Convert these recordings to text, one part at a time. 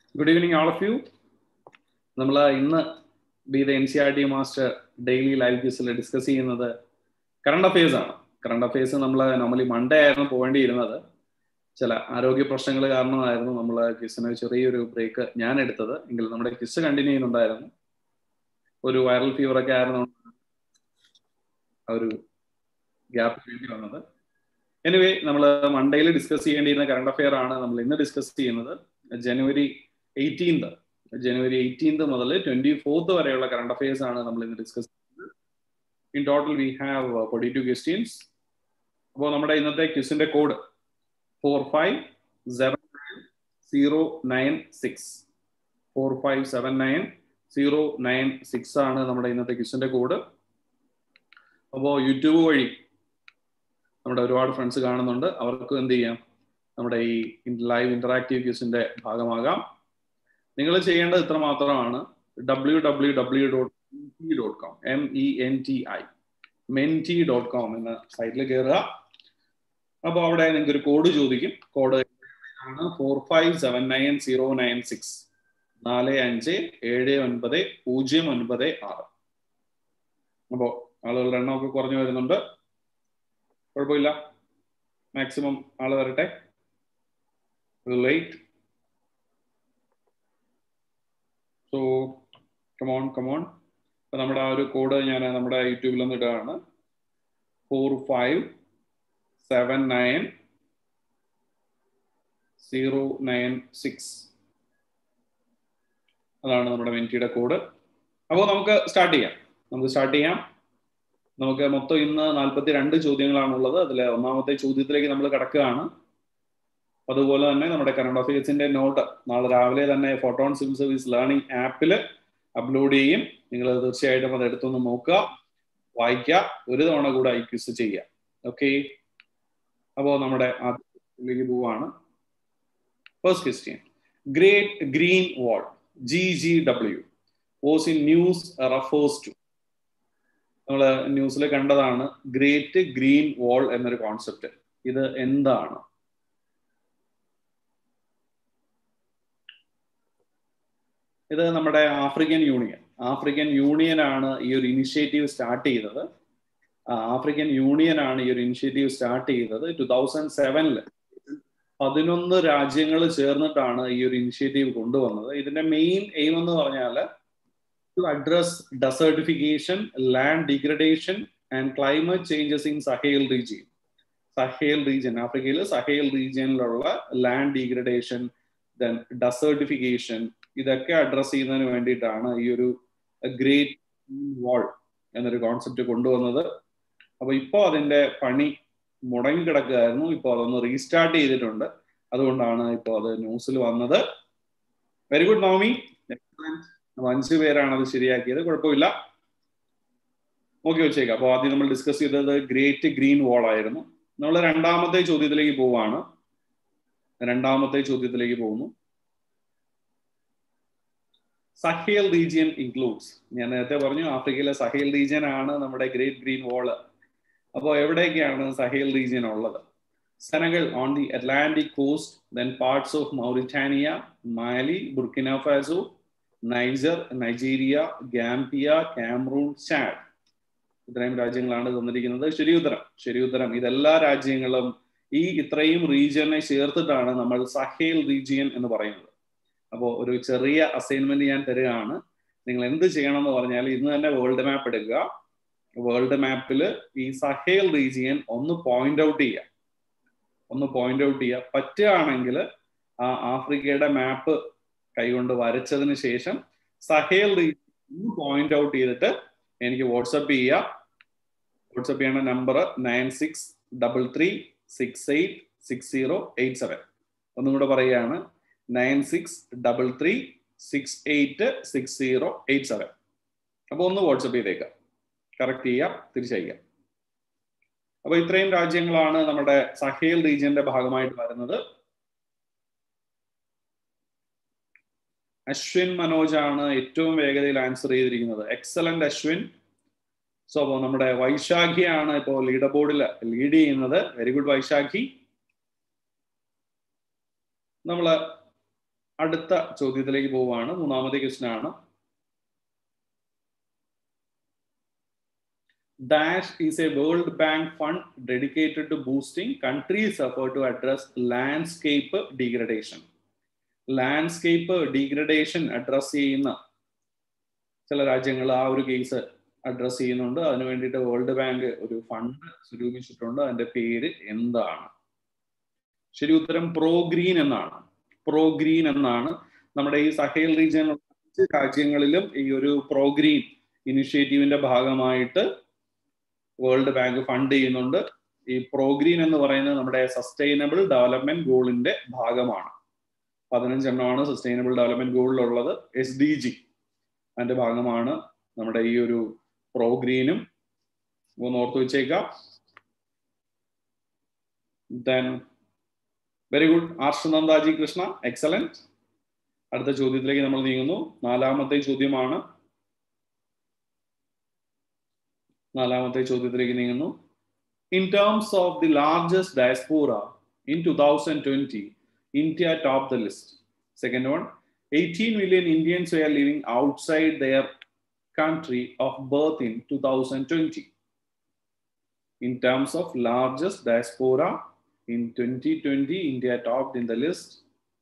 Good evening all of you നമ്മൾ ഇന്ന് B the N C R T master daily live ക്യൂസിൽ discuss ചെയ്യുന്നത് current affairs ആണ് current affairs നമ്മൾ normally Monday ആയിരുന്നു പോകേണ്ടിയിരുന്നത് ചില ആരോഗ്യ പ്രശ്നങ്ങൾ കാരണമായിരുന്നു നമ്മൾ ക്വിസിന് ചെറിയൊരു ബ്രേക്ക് ഞാൻ എടുത്തത് എങ്കിൽ നമ്മുടെ ക്വിസ് കണ്ടിന്യൂ ചെയ്യുന്നുണ്ടായിരുന്നു ഒരു വൈറൽ ഫീവർ ഒക്കെ ആയിരുന്നു ഒരു ഗ്യാപ്പ് വേണ്ടി വന്നത് എനിവേ നമ്മൾ മൺഡേയിൽ ഡിസ്കസ് ചെയ്യേണ്ടിയിരുന്ന കറണ്ട് അഫെയർ ആണ് നമ്മൾ ഇന്ന് ഡിസ്കസ് ചെയ്യുന്നത് ജനുവരി എയ്റ്റീൻത് ജനുവരി എയ്റ്റീൻത് മുതൽ ട്വന്റി ഫോർത്ത് വരെയുള്ള കറണ്ട് അഫയേഴ്സ് ആണ് നമ്മൾ ഇന്ന് ഡിസ്കസ് ചെയ്യുന്നത് in total we have forty two questions അപ്പോൾ നമ്മുടെ ഇന്നത്തെ ക്വസ്റ്റിന്റെ code four five seven nine zero nine six four five seven nine zero nine six ആണ് നമ്മുടെ ഇന്നത്തെ ക്വസ്റ്റിന്റെ കോഡ് അപ്പോൾ യൂട്യൂബ് വഴി നമ്മുടെ ഒരുപാട് ഫ്രണ്ട്സ് കാണുന്നുണ്ട് അവർക്കും എന്ത് ചെയ്യാം നമ്മുടെ ഈ ലൈവ് ഇന്ററാക്റ്റീവ് ക്യൂസിന്റെ ഭാഗമാകാം നിങ്ങൾ ചെയ്യേണ്ടത് ഇത്ര മാത്രമാണ് W W W dot dot com M E N T I Menti dot com എന്ന സൈറ്റിൽ കയറുക അപ്പോൾ അവിടെ നിങ്ങൾക്ക് ഒരു കോഡ് ചോദിക്കും കോഡ് ആണ് four five seven nine zero nine six നാല് അഞ്ച് ഏഴ് ഒൻപത് പൂജ്യം ഒൻപത് ആറ് അപ്പോൾ ആളുകളുടെ എണ്ണമൊക്കെ കുറഞ്ഞു വരുന്നുണ്ട് കുഴപ്പമില്ല മാക്സിമം ആള് വരട്ടെ ലേറ്റ് സോ കമോൺ കമോൺ അപ്പൊ നമ്മുടെ ആ ഒരു കോഡ് ഞാൻ നമ്മുടെ യൂട്യൂബിൽ ഒന്ന് ഇടുകയാണ് four five seven nine zero nine six അതാണ് നമ്മുടെ വെൻറ്റിയുടെ കോഡ് അപ്പോൾ നമുക്ക് സ്റ്റാർട്ട് ചെയ്യാം നമുക്ക് സ്റ്റാർട്ട് ചെയ്യാം നമുക്ക് മൊത്തം ഇന്ന് നാൽപ്പത്തി രണ്ട് ചോദ്യങ്ങളാണുള്ളത് അതിൽ ഒന്നാമത്തെ ചോദ്യത്തിലേക്ക് നമ്മൾ കിടക്കുകയാണ് അതുപോലെ തന്നെ നമ്മുടെ കറണ്ട് അഫയേഴ്സിന്റെ നോട്ട് നാളെ രാവിലെ തന്നെ ഫോട്ടോൺ സിം സർവീസ് ലേണിംഗ് ആപ്പിൽ അപ്ലോഡ് ചെയ്യും നിങ്ങൾ തീർച്ചയായിട്ടും അത് എടുത്തൊന്ന് നോക്കുക വായിക്കുക ഒരു തവണ കൂടെ ഐ ക്യൂസ് ചെയ്യുക ഓക്കെ അപ്പോൾ നമ്മുടെ ആദ്യത്തിലേക്ക് പോവാണ് first question Great Green Wall G G W was in news refers to നമ്മൾ ന്യൂസിൽ കണ്ടതാണ് ഗ്രേറ്റ് ഗ്രീൻ വാൾ എന്നൊരു കോൺസെപ്റ്റ് ഇത് എന്താണ് ഇത് നമ്മുടെ ആഫ്രിക്കൻ യൂണിയൻ ആഫ്രിക്കൻ യൂണിയൻ ആണ് ഈ ഒരു ഇനിഷ്യേറ്റീവ് സ്റ്റാർട്ട് ചെയ്തത് ആഫ്രിക്കൻ യൂണിയൻ ആണ് ഈ ഒരു ഇനിഷ്യേറ്റീവ് സ്റ്റാർട്ട് ചെയ്തത് ടു തൗസൻഡ് സെവനില് പതിനൊന്ന് രാജ്യങ്ങൾ ചേർന്നിട്ടാണ് ഈ ഒരു ഇനിഷ്യേറ്റീവ് കൊണ്ടുവന്നത് ഇതിന്റെ മെയിൻ എയിം എന്ന് പറഞ്ഞാൽ to address desertification, land degradation, and climate changes in Sahel region. Sahel region ആഫ്രിക്കയിൽ സഹേൽ റീജിയനിലുള്ള ലാൻഡ് ഡീഗ്രഡേഷൻ ദെൻ ഡെസേർട്ടിഫിക്കേഷൻ ഇതൊക്കെ അഡ്രസ് ചെയ്യുന്നതിന് വേണ്ടിയിട്ടാണ് ഈ ഒരു ഗ്രേറ്റ് വാൾ എന്നൊരു കോൺസെപ്റ്റ് കൊണ്ടുവന്നത് അപ്പൊ ഇപ്പോൾ അതിന്റെ പണി മുടങ്ങി കിടക്കുകയായിരുന്നു ഇപ്പോൾ അതൊന്ന് റീസ്റ്റാർട്ട് ചെയ്തിട്ടുണ്ട് അതുകൊണ്ടാണ് ഇപ്പോൾ അത് ന്യൂസിൽ വന്നത് വെരി ഗുഡ് നോമി അഞ്ചു പേരാണ് അത് ശരിയാക്കിയത് കുഴപ്പമില്ല നോക്കി വെച്ചേക്കാം അപ്പോൾ ആദ്യം നമ്മൾ ഡിസ്കസ് ചെയ്തത് ഗ്രേറ്റ് ഗ്രീൻ വാൾ ആയിരുന്നു നമ്മൾ രണ്ടാമത്തെ ചോദ്യത്തിലേക്ക് പോവാണ് രണ്ടാമത്തെ ചോദ്യത്തിലേക്ക് പോകുന്നു സഹേൽ റീജിയൻ ഇൻക്ലൂഡ്സ് ഞാൻ നേരത്തെ പറഞ്ഞു ആഫ്രിക്കയിലെ സഹേൽ റീജിയൻ ആണ് നമ്മുടെ ഗ്രേറ്റ് ഗ്രീൻ വാള് അപ്പോൾ എവിടെയൊക്കെയാണ് സഹേൽ റീജിയൻ ഉള്ളത് Senegal on the Atlantic coast then parts of Mauritania Mali Burkina Faso Niger Nigeria Gambia Cameroon Chad ഇത്രയും രാജ്യങ്ങളാണ് തന്നിരിക്കുന്നത് ശരിയുത്തരം ശരിയുത്തരം ഇതെല്ലാ രാജ്യങ്ങളും ഈ ഇത്രയും റീജിയനെ ചേർത്തിട്ടാണ് നമ്മൾ സഹേൽ റീജിയൻ എന്ന് പറയുന്നത് അപ്പോൾ ഒരു ചെറിയ അസൈൻമെന്റ് ഞാൻ തരികയാണ് നിങ്ങൾ എന്ത് ചെയ്യണം എന്ന് പറഞ്ഞാൽ ഇന്ന് തന്നെ വേൾഡ് മാപ്പ് എടുക്കുക വേൾഡ് മാപ്പിൽ ഈ സഹേൽ റീജിയൻ ഒന്ന് പോയിന്റ് ഔട്ട് ചെയ്യുക ഒന്ന് പോയിന്റ് ഔട്ട് ചെയ്യുക പറ്റുകയാണെങ്കിൽ ആ ആഫ്രിക്കയുടെ മാപ്പ് കൈകൊണ്ട് വരച്ചതിന് ശേഷം സഹേൽ റീജിയൻ പോയിന്റ് ഔട്ട് ചെയ്തിട്ട് എനിക്ക് വാട്സപ്പ് ചെയ്യുക വാട്സപ്പ് ചെയ്യേണ്ട number nine six double three six eight six zero eight seven ഒന്നും കൂടെ പറയുകയാണ് nine six double three six eight six zero eight seven അപ്പോൾ ഒന്ന് വാട്സപ്പ് ചെയ്തേക്കാം കറക്റ്റ് ചെയ്യാം തിരിച്ചയക്കാം അപ്പൊ ഇത്രയും രാജ്യങ്ങളാണ് നമ്മുടെ സഹേൽ റീജിയന്റെ ഭാഗമായിട്ട് വരുന്നത് അശ്വിൻ മനോജ് ആണ് ഏറ്റവും വേഗതയിൽ ആൻസർ ചെയ്തിരിക്കുന്നത് എക്സലന്റ് അശ്വിൻ സോ അപ്പോൾ നമ്മുടെ വൈശാഖിയാണ് ഇപ്പോൾ ലീഡർ ബോർഡിൽ ലീഡ് ചെയ്യുന്നത് വെരി ഗുഡ് വൈശാഖി നമ്മൾ അടുത്ത ചോദ്യത്തിലേക്ക് പോവുകയാണ് മൂന്നാമത്തെ ക്വസ്റ്റൻ ആണ് Dash is a World Bank fund dedicated to boosting countries' effort to address landscape degradation. Landscape degradation address ചെയ്യുന്ന ചില രാജ്യങ്ങൾ ആ ഒരു കേസ് അഡ്രസ് ചെയ്യുന്നുണ്ട് അതിനു വേണ്ടിയിട്ട് വേൾഡ് ബാങ്ക് ഒരു ഫണ്ട് സ്വരൂപിച്ചിട്ടുണ്ട് അതിന്റെ പേര് എന്താണ് ശരി ഉത്തരം പ്രോ ഗ്രീൻ എന്നാണ് പ്രോ ഗ്രീൻ എന്നാണ് നമ്മുടെ ഈ സഹേൽ റീജിയനിലുള്ള രാജ്യങ്ങളിലും ഈ ഒരു പ്രോ ഗ്രീൻ ഇനിഷ്യേറ്റീവിന്റെ ഭാഗമായിട്ട് വേൾഡ് ബാങ്ക് ഫണ്ട് ചെയ്യുന്നുണ്ട് ഈ പ്രോഗ്രീൻ എന്ന് പറയുന്നത് നമ്മുടെ സസ്റ്റൈനബിൾ ഡെവലപ്മെന്റ് ഗോളിന്റെ ഭാഗമാണ് പതിനഞ്ചെണ്ണമാണ് സസ്റ്റൈനബിൾ ഡെവലപ്മെന്റ് ഗോളിലുള്ളത് എസ് ഡി ജി അതിന്റെ ഭാഗമാണ് നമ്മുടെ ഈ ഒരു പ്രോഗ്രീനും ഒന്ന് ഓർത്ത് വെച്ചേക്കാം then very good Arshanandaji Krishna excellent അടുത്ത ചോദ്യത്തിലേക്ക് നമ്മൾ നീങ്ങുന്നു നാലാമത്തെ ചോദ്യമാണ് നാലാമത്തെ ചോദ്യത്തിലേക്ക് നീങ്ങുന്നു in terms of the largest diaspora in two thousand twenty India top the list second one eighteen million Indians were living outside their country of birth in 2020. In terms of largest diaspora in 2020, India topped in the list.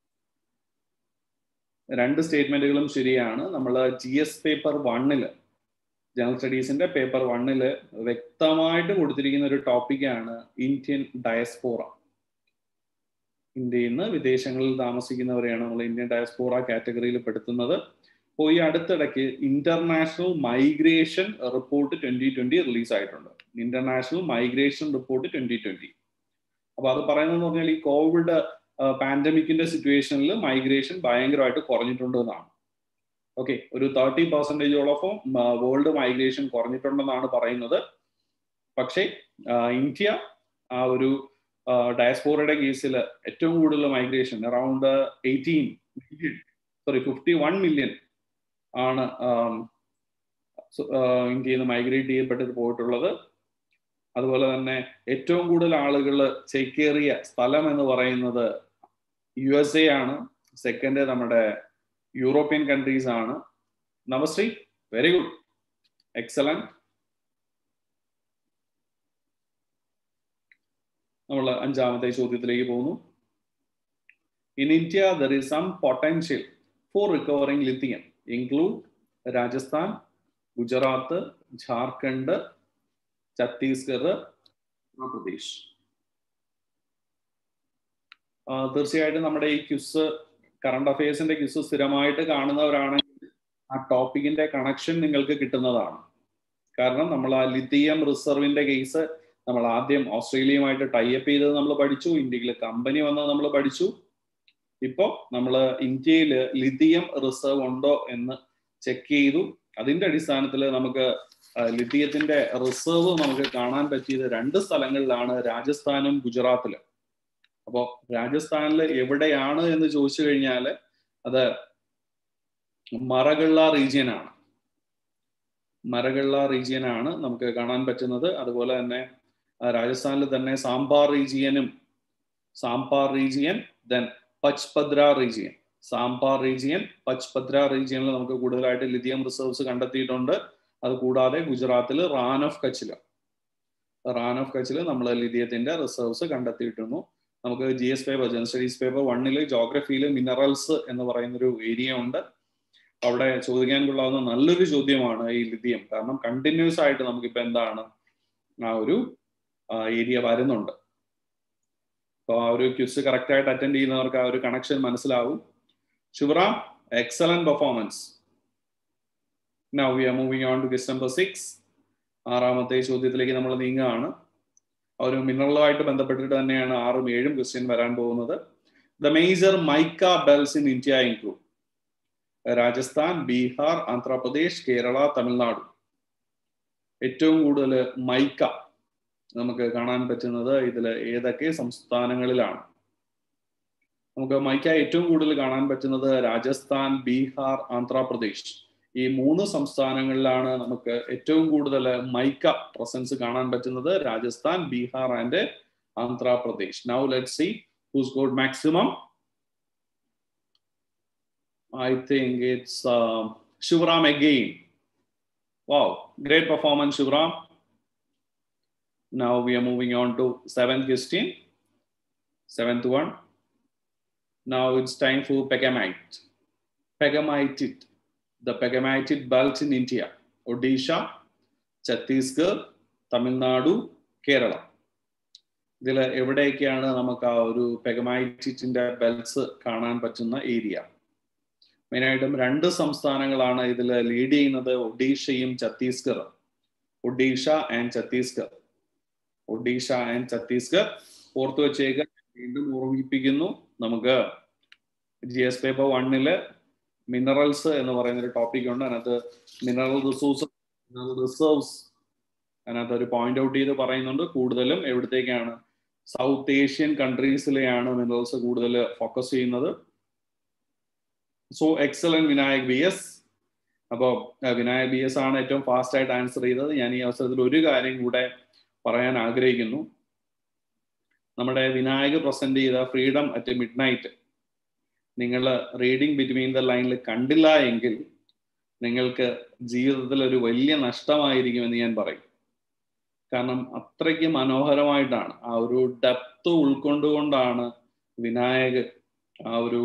രണ്ട് സ്റ്റേറ്റ്മെന്റുകളും ശരിയാണ് നമ്മൾ G S paper വണ്ണില് general സ്റ്റഡീസിന്റെ paper വണ്ണില് വ്യക്തമായിട്ട് കൊടുത്തിരിക്കുന്ന ഒരു ടോപ്പിക്കാണ് ഇന്ത്യൻ ഡയസ്പോറ ഇന്ത്യയിൽ നിന്ന് വിദേശങ്ങളിൽ താമസിക്കുന്നവരെയാണ് നമ്മൾ ഇന്ത്യൻ ഡയസ്പോറ കാറ്റഗറിയിൽ പെടുത്തുന്നത് അപ്പോൾ ഈ അടുത്തിടയ്ക്ക് international migration report twenty twenty release ആയിട്ടുണ്ട് international migration report twenty twenty അപ്പൊ അത് പറയുന്നതെന്ന് പറഞ്ഞാൽ ഈ കോവിഡ് പാൻഡമിക്കിന്റെ സിറ്റുവേഷനിൽ മൈഗ്രേഷൻ ഭയങ്കരമായിട്ട് കുറഞ്ഞിട്ടുണ്ട് എന്നാണ് ഓക്കെ ഒരു തേർട്ടി പെർസെൻറ്റേജോളൊപ്പം വേൾഡ് മൈഗ്രേഷൻ കുറഞ്ഞിട്ടുണ്ടെന്നാണ് പറയുന്നത് പക്ഷേ ഇന്ത്യ ആ ഒരു ഡയസ്പോറയുടെ കേസിൽ ഏറ്റവും കൂടുതൽ migration around eighteen million sorry fifty one million ആണ് ഇന്ത്യയിൽ നിന്ന് മൈഗ്രേറ്റ് ചെയ്യപ്പെട്ടിട്ട് പോയിട്ടുള്ളത് അതുപോലെ തന്നെ ഏറ്റവും കൂടുതൽ ആളുകൾ ചേക്കേറിയ സ്ഥലം എന്ന് പറയുന്നത് യു എസ് എ ആണ് സെക്കൻഡ് നമ്മുടെ യൂറോപ്യൻ കൺട്രീസ് ആണ് നമശ്രീ വെരി ഗുഡ് എക്സലന്റ് നമ്മൾ അഞ്ചാമത്തെ ചോദ്യത്തിലേക്ക് പോകുന്നു in India there is some potential for recovering lithium include Rajasthan Gujarat Jharkhand Chhattisgarh Uttar Pradesh തീർച്ചയായിട്ടും നമ്മുടെ ഈ ക്യുസ് കറണ്ട് അഫയേഴ്സിന്റെ ക്യുസ് സ്ഥിരമായിട്ട് കാണുന്നവരാണെങ്കിൽ ആ ടോപ്പിക്കിന്റെ കണക്ഷൻ നിങ്ങൾക്ക് കിട്ടുന്നതാണ് കാരണം നമ്മൾ ആ ലിത്തിയം റിസർവിന്റെ കേസ് നമ്മൾ ആദ്യം ഓസ്ട്രേലിയയുമായിട്ട് ടൈപ്പ് ചെയ്തത് നമ്മൾ പഠിച്ചു ഇന്ത്യയിൽ കമ്പനി വന്നത് നമ്മൾ പഠിച്ചു ഇപ്പോ നമ്മൾ ഇന്ത്യയിൽ ലിഥിയം റിസർവ് ഉണ്ടോ എന്ന് ചെക്ക് ചെയ്തു അതിന്റെ അടിസ്ഥാനത്തിൽ നമുക്ക് ലിഥിയത്തിന്റെ റിസർവ് നമുക്ക് കാണാൻ പറ്റിയത് രണ്ട് സ്ഥലങ്ങളിലാണ് രാജസ്ഥാനും ഗുജറാത്തിലും അപ്പോൾ രാജസ്ഥാനിൽ എവിടെയാണ് എന്ന് ചോദിച്ചു കഴിഞ്ഞാൽ അത് മറഗള്ള റീജിയൻ ആണ് മരഗള്ള റീജിയൻ ആണ് നമുക്ക് കാണാൻ പറ്റുന്നത് അതുപോലെ തന്നെ രാജസ്ഥാനിൽ തന്നെ സാമ്പാർ റീജിയനും Sambhar region then Pachpadra region Sambhar region Pachpadra റീജിയനിൽ നമുക്ക് കൂടുതലായിട്ട് ലിഥിയം റിസർവ്സ് കണ്ടെത്തിയിട്ടുണ്ട് അത് കൂടാതെ ഗുജറാത്തിൽ റാൻ ഓഫ് കച്ചിൽ റാൻ ഓഫ് കച്ചിൽ നമ്മൾ ലിഥിയത്തിന്റെ റിസർവ്സ് കണ്ടെത്തിയിട്ടുണ്ട് നമുക്ക് G S paper general studies paper വണ്ണിൽ ജോഗ്രഫിയിൽ മിനറൽസ് എന്ന് പറയുന്നൊരു ഏരിയ ഉണ്ട് അവിടെ ചോദിക്കാൻ കൊള്ളാവുന്ന നല്ലൊരു ചോദ്യമാണ് ഈ ലിഥിയം കാരണം കണ്ടിന്യൂസ് ആയിട്ട് നമുക്കിപ്പോ എന്താണ് ആ ഒരു ഏരിയ വരുന്നുണ്ട് അപ്പോൾ ആ ഒരു ക്യൂസ് കറക്റ്റ് ആയിട്ട് അറ്റൻഡ് ചെയ്യുന്നവർക്ക് ആ ഒരു കണക്ഷൻ മനസ്സിലാവും Shubhram excellent performance now we are moving on to quest number six ആറാമത്തെ ചോദ്യത്തിലേക്ക് നമ്മൾ നീങ്ങുകയാണ് ഒരു മിനറലുമായിട്ട് ബന്ധപ്പെട്ടിട്ട് തന്നെയാണ് ആറും ഏഴും ക്വസ്റ്റ്യൻ വരാൻ പോകുന്നത് the major mica belts in India include Rajasthan Bihar Andhra Pradesh Kerala Tamil Nadu ഏറ്റവും കൂടുതൽ മൈക്ക നമുക്ക് കാണാൻ പറ്റുന്നത് ഇതിൽ ഏതൊക്കെ സംസ്ഥാനങ്ങളിലാണ് നമുക്ക് മൈക്ക ഏറ്റവും കൂടുതൽ കാണാൻ പറ്റുന്നത് രാജസ്ഥാൻ ബീഹാർ ആന്ധ്രാപ്രദേശ് ഈ മൂന്ന് സംസ്ഥാനങ്ങളിലാണ് നമുക്ക് ഏറ്റവും കൂടുതൽ മൈക്ക പ്രസൻസ് കാണാൻ പറ്റുന്നത് Rajasthan Bihar and Andhra Pradesh now let see who's got maximum I think it's uh, Shivram again. Wow, great performance, Shivram. Now we are moving on to seventh question. Seventh one. Now it's time for Pegamite. Pegamitid, the Pegamitid belt in India, Odisha, Chhattisgarh, Tamil Nadu, Kerala. ഇതിൽ എവിടെയൊക്കെയാണ് നമുക്ക് ആ ഒരു പെഗമൈറ്റിന്റെ belts കാണാൻ പറ്റുന്ന area മെയിനായിട്ടും രണ്ട് സംസ്ഥാനങ്ങളാണ് ഇതിൽ ലീഡ് ചെയ്യുന്നത് ഒഡീഷയും ഛത്തീസ്ഗറും ഒഡീഷ ആൻഡ് ഛത്തീസ്ഗർ ഒഡീഷ ആൻഡ് ഛത്തീസ്ഗർ ഓർത്തു വെച്ചേക്ക് വീണ്ടും ഓർമ്മിപ്പിക്കുന്നു നമുക്ക് ജി എസ് പേപ്പർ വണ്ണില് മിനറൽസ് എന്ന് പറയുന്ന ഒരു ടോപ്പിക് ഉണ്ട് അതിനകത്ത് മിനറൽ റിസോഴ്സ് മിനറൽ റിസർവ്സ് അതിനകത്ത് ഒരു പോയിന്റ് ഔട്ട് ചെയ്ത് പറയുന്നുണ്ട് കൂടുതലും എവിടത്തേക്കാണ് സൗത്ത് ഏഷ്യൻ കൺട്രീസിലെയാണ് മിനറൽസ് കൂടുതൽ ഫോക്കസ് ചെയ്യുന്നത് so excellent Vinayak B S അപ്പോൾ വിനായക് ബി എസ് ആണ് ഏറ്റവും ഫാസ്റ്റ് ആയിട്ട് ആൻസർ ചെയ്തത് ഞാൻ ഈ അവസരത്തിൽ ഒരു കാര്യം കൂടെ പറയാൻ ആഗ്രഹിക്കുന്നു നമ്മുടെ വിനായക് പ്രസന്റ് ചെയ്ത ഫ്രീഡം അറ്റ് മിഡ് നൈറ്റ് നിങ്ങൾ റീഡിങ് ബിറ്റ്വീൻ ദ ലൈനിൽ കണ്ടില്ല എങ്കിൽ നിങ്ങൾക്ക് ജീവിതത്തിൽ ഒരു വലിയ നഷ്ടമായിരിക്കുമെന്ന് ഞാൻ പറയും കാരണം അത്രയ്ക്ക് മനോഹരമായിട്ടാണ് ആ ഒരു ഡെപ്ത് ഉൾക്കൊണ്ടുകൊണ്ടാണ് വിനായക് ആ ഒരു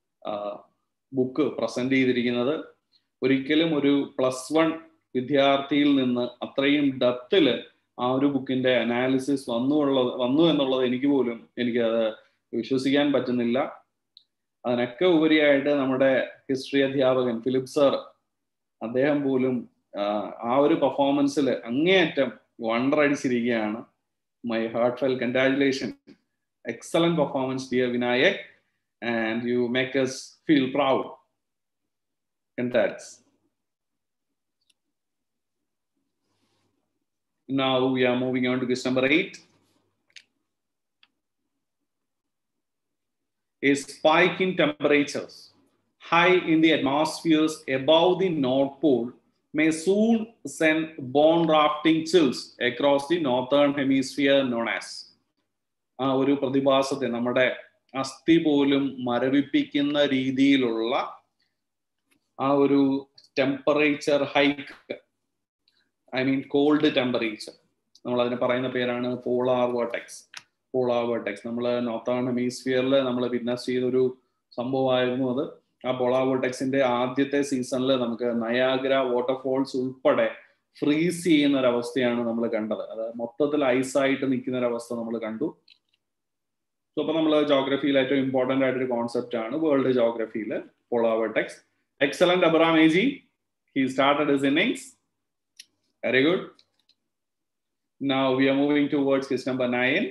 ബുക്ക് പ്രസന്റ് ചെയ്തിരിക്കുന്നത് ഒരിക്കലും ഒരു പ്ലസ് വൺ വിദ്യാർത്ഥിയിൽ നിന്ന് അത്രയും ഡെപ്തിൽ ആ ഒരു ബുക്കിന്റെ അനാലിസിസ് വന്നു ഉള്ളത് വന്നു എന്നുള്ളത് എനിക്ക് പോലും എനിക്ക് അത് വിശ്വസിക്കാൻ പറ്റുന്നില്ല അതിനൊക്കെ ഉപരിയായിട്ട് നമ്മുടെ ഹിസ്റ്ററി അധ്യാപകൻ ഫിലിപ്പ് സർ അദ്ദേഹം പോലും ആ ഒരു പെർഫോമൻസിൽ അങ്ങേയറ്റം വണ്ടർ അടിച്ചിരിക്കുകയാണ് my heart fell congratulation excellent performance dear Vinayak and you make us feel proud congrats Now we are moving on to question number eight. A spike in temperatures high in the atmospheres above the North Pole may soon send bone rafting chills across the northern hemisphere known as ആ ഒരു പ്രതിഭാസത്തെ നമ്മുടെ അസ്ഥി പോലും മരവിപ്പിക്കുന്ന രീതിയിലുള്ള ആ ഒരു temperature hike I mean cold temperature നമ്മൾ അതിന് പറയുന്ന പേരാണ് പോളാർ വേർട്ടെക്സ് പോളാർ വേർട്ടെക്സ് നമ്മൾ നോർത്തേൺ ഹെമീസ്ഫിയറിൽ നമ്മൾ വിറ്റ്നസ് ചെയ്തൊരു സംഭവമായിരുന്നു അത് ആ പോളാർ വേർട്ടെക്സിന്റെ ആദ്യത്തെ സീസണിൽ നമുക്ക് നയാഗ്ര വാട്ടർഫോൾസ് ഉൾപ്പെടെ ഫ്രീസ് ചെയ്യുന്ന ഒരു അവസ്ഥയാണ് നമ്മൾ കണ്ടത് അത് മൊത്തത്തിൽ ഐസായിട്ട് നിൽക്കുന്ന ഒരു അവസ്ഥ നമ്മൾ കണ്ടു സോ അപ്പൊ നമ്മൾ ജോഗ്രഫിയിൽ ഏറ്റവും ഇമ്പോർട്ടന്റ് ആയിട്ടൊരു കോൺസെപ്റ്റ് ആണ് വേൾഡ് ജോഗ്രഫിയിൽ polar vortex excellent Abram A G he started his innings Very good. Now we are moving towards question number nine.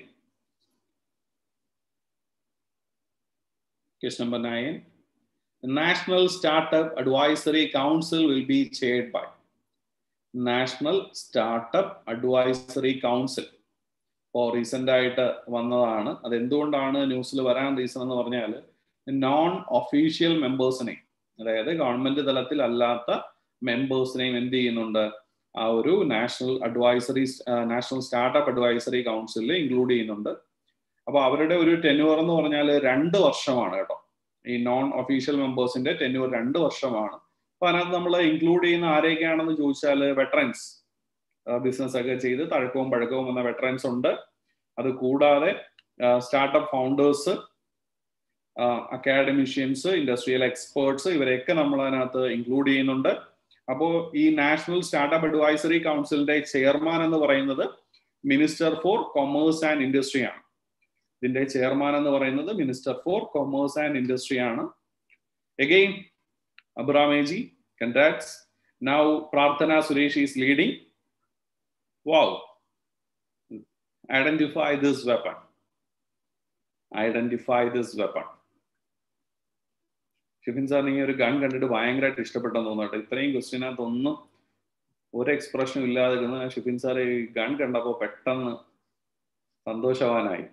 Question number nine. The National Startup Advisory Council will be chaired by National Startup Advisory Council. ഇപ്പോൾ recent ആയിട്ട് വന്നതാണ് അത് എന്തുകൊണ്ടാണ് ന്യൂസിൽ വരാൻ reason എന്ന് പറഞ്ഞാൽ non official മെമ്പേഴ്സിനെ അതായത് ഗവൺമെന്റ് തലത്തിൽ അല്ലാത്ത മെമ്പേഴ്സിനെയും എന്ത് ചെയ്യുന്നുണ്ട് ആ ഒരു national advisory national startup advisory കൗൺസിലിൽ ഇൻക്ലൂഡ് ചെയ്യുന്നുണ്ട് അപ്പൊ അവരുടെ ഒരു ടെന്യൂർ എന്ന് പറഞ്ഞാൽ രണ്ട് വർഷമാണ് കേട്ടോ ഈ നോൺ ഒഫീഷ്യൽ മെമ്പേഴ്സിന്റെ ടെന്യൂർ രണ്ട് വർഷമാണ് അപ്പൊ അതിനകത്ത് നമ്മൾ ഇൻക്ലൂഡ് ചെയ്യുന്ന ആരെയൊക്കെയാണെന്ന് ചോദിച്ചാൽ വെറ്ററൻസ് ബിസിനസ് ഒക്കെ ചെയ്ത് തഴക്കവും പഴക്കവും എന്ന വെറ്ററൻസ് ഉണ്ട് അത് കൂടാതെ startup founders academicians industrial experts ഇവരെയൊക്കെ നമ്മൾ അതിനകത്ത് ഇൻക്ലൂഡ് ചെയ്യുന്നുണ്ട് അപ്പോൾ ഈ നാഷണൽ സ്റ്റാർട്ടപ്പ് അഡ്വൈസറി കൗൺസിലിന്റെ ചെയർമാൻ എന്ന് പറയുന്നത് minister for commerce and industry ആണ് ഇതിന്റെ ചെയർമാൻ എന്ന് പറയുന്നത് minister for commerce and industry ആണ് again Abram A G congrats now Prarthana Suresh is leading wow identify this weapon identify this weapon Shifin സാറിന് ഈ ഒരു ഗൺ കണ്ടിട്ട് ഭയങ്കരമായിട്ട് ഇഷ്ടപ്പെട്ടെന്ന് തോന്നട്ടെ ഇത്രയും ക്വസ്റ്റ്യനകത്ത് ഒന്നും ഒരു എക്സ്പ്രഷനും ഇല്ലാതിരുന്ന ഷിഫിൻ സാർ ഈ ഗൺ കണ്ടപ്പോൾ പെട്ടെന്ന് സന്തോഷവാനായി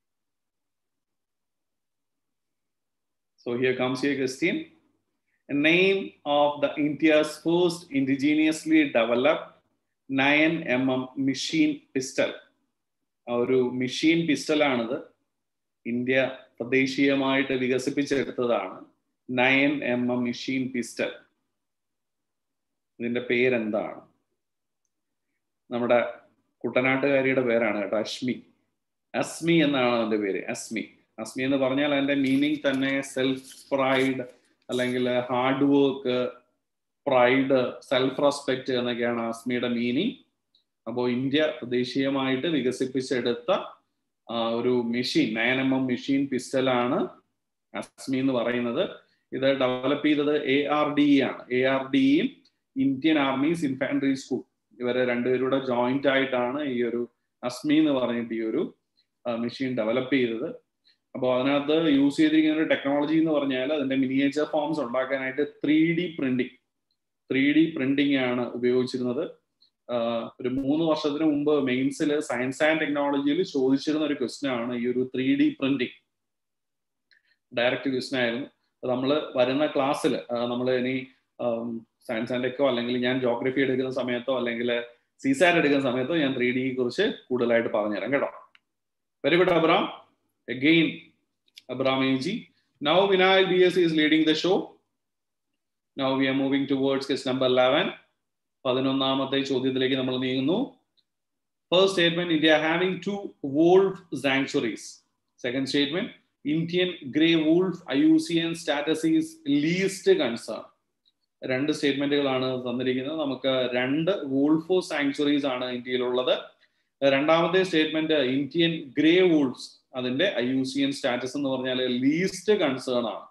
So here comes your question. A name of the India's first indigenously developed 9 mm machine pistol. ഒരു മെഷീൻ പിസ്റ്റലാണിത് ഇന്ത്യ തദ്ദേശീയമായിട്ട് വികസിപ്പിച്ചെടുത്തതാണ് nine M M machine pistol ഇതിന്റെ പേരെന്താണ് നമ്മുടെ കുട്ടനാട്ടുകാരിയുടെ പേരാണ് കേട്ടോ അശ്മി അസ്മി എന്നാണ് അതിന്റെ പേര് അസ്മി അസ്മി എന്ന് പറഞ്ഞാൽ അതിന്റെ മീനിങ് തന്നെ സെൽഫ് പ്രൈഡ് അല്ലെങ്കിൽ hard work pride self respect എന്നൊക്കെയാണ് അസ്മിയുടെ മീനിങ് അപ്പോൾ ഇന്ത്യ ദേശീയമായിട്ട് വികസിപ്പിച്ചെടുത്ത ഒരു machine nine M M machine പിസ്റ്റലാണ് അസ്മി എന്ന് പറയുന്നത് ഇത് ഡെവലപ്പ് ചെയ്തത് എ ആർ ഡി ആണ് എ ആർ ഡിയും ഇന്ത്യൻ ആർമീസ് ഇൻഫാൻട്രി സ്കൂൾ ഇവരെ രണ്ടുപേരുടെ ജോയിന്റ് ആയിട്ടാണ് ഈ ഒരു അസ്മി എന്ന് പറഞ്ഞിട്ട് ഈ ഒരു മെഷീൻ ഡെവലപ്പ് ചെയ്തത് അപ്പോൾ അതിനകത്ത് യൂസ് ചെയ്തിരിക്കുന്ന ഒരു ടെക്നോളജി എന്ന് പറഞ്ഞാൽ അതിന്റെ മിനിയേച്ചർ ഫോംസ് ഉണ്ടാക്കാനായിട്ട് three D printing three D printing ആണ് ഉപയോഗിച്ചിരുന്നത് ഒരു മൂന്ന് വർഷത്തിന് മുമ്പ് മെയിൻസിൽ സയൻസ് ആൻഡ് ടെക്നോളജിയിൽ ചോദിച്ചിരുന്ന ഒരു ക്വസ്റ്റ്യൻ ആണ് ഈ ഒരു three D printing direct question ആയിരുന്നു നമ്മൾ വരുന്ന ക്ലാസ്സിൽ നമ്മൾ ഇനി സയൻസ് ആൻഡ് ടെക്കോ അല്ലെങ്കിൽ ഞാൻ ജോഗ്രഫി എടുക്കുന്ന സമയത്തോ അല്ലെങ്കിൽ സിസാറ്റ് എടുക്കുന്ന സമയത്തോ ഞാൻ ത്രീ ഡിയെ കുറിച്ച് കൂടുതലായിട്ട് പറഞ്ഞുതരാം കേട്ടോ very good Abram again Abram A G now Vinayak B S is leading the show now we are moving towards case number eleven പതിനൊന്നാമത്തെ ചോദ്യത്തിലേക്ക് നമ്മൾ നീങ്ങുന്നു first statement India having two wolf sanctuaries second statement Indian grey wolf I U C N status is least concern രണ്ട് സ്റ്റേറ്റ്മെന്റുകളാണ് തന്നിരിക്കുന്നത് നമുക്ക് രണ്ട് വൂൾഫോ sanctuaries ആണ് ഇന്ത്യയിലുള്ളത് രണ്ടാമത്തെ സ്റ്റേറ്റ്മെന്റ് ഇന്ത്യൻ ഗ്രേ വൂൾഫ്സ് അതിന്റെ I U C N status എന്ന് പറഞ്ഞാൽ ലീസ്റ്റ് കൺസേൺ ആണ്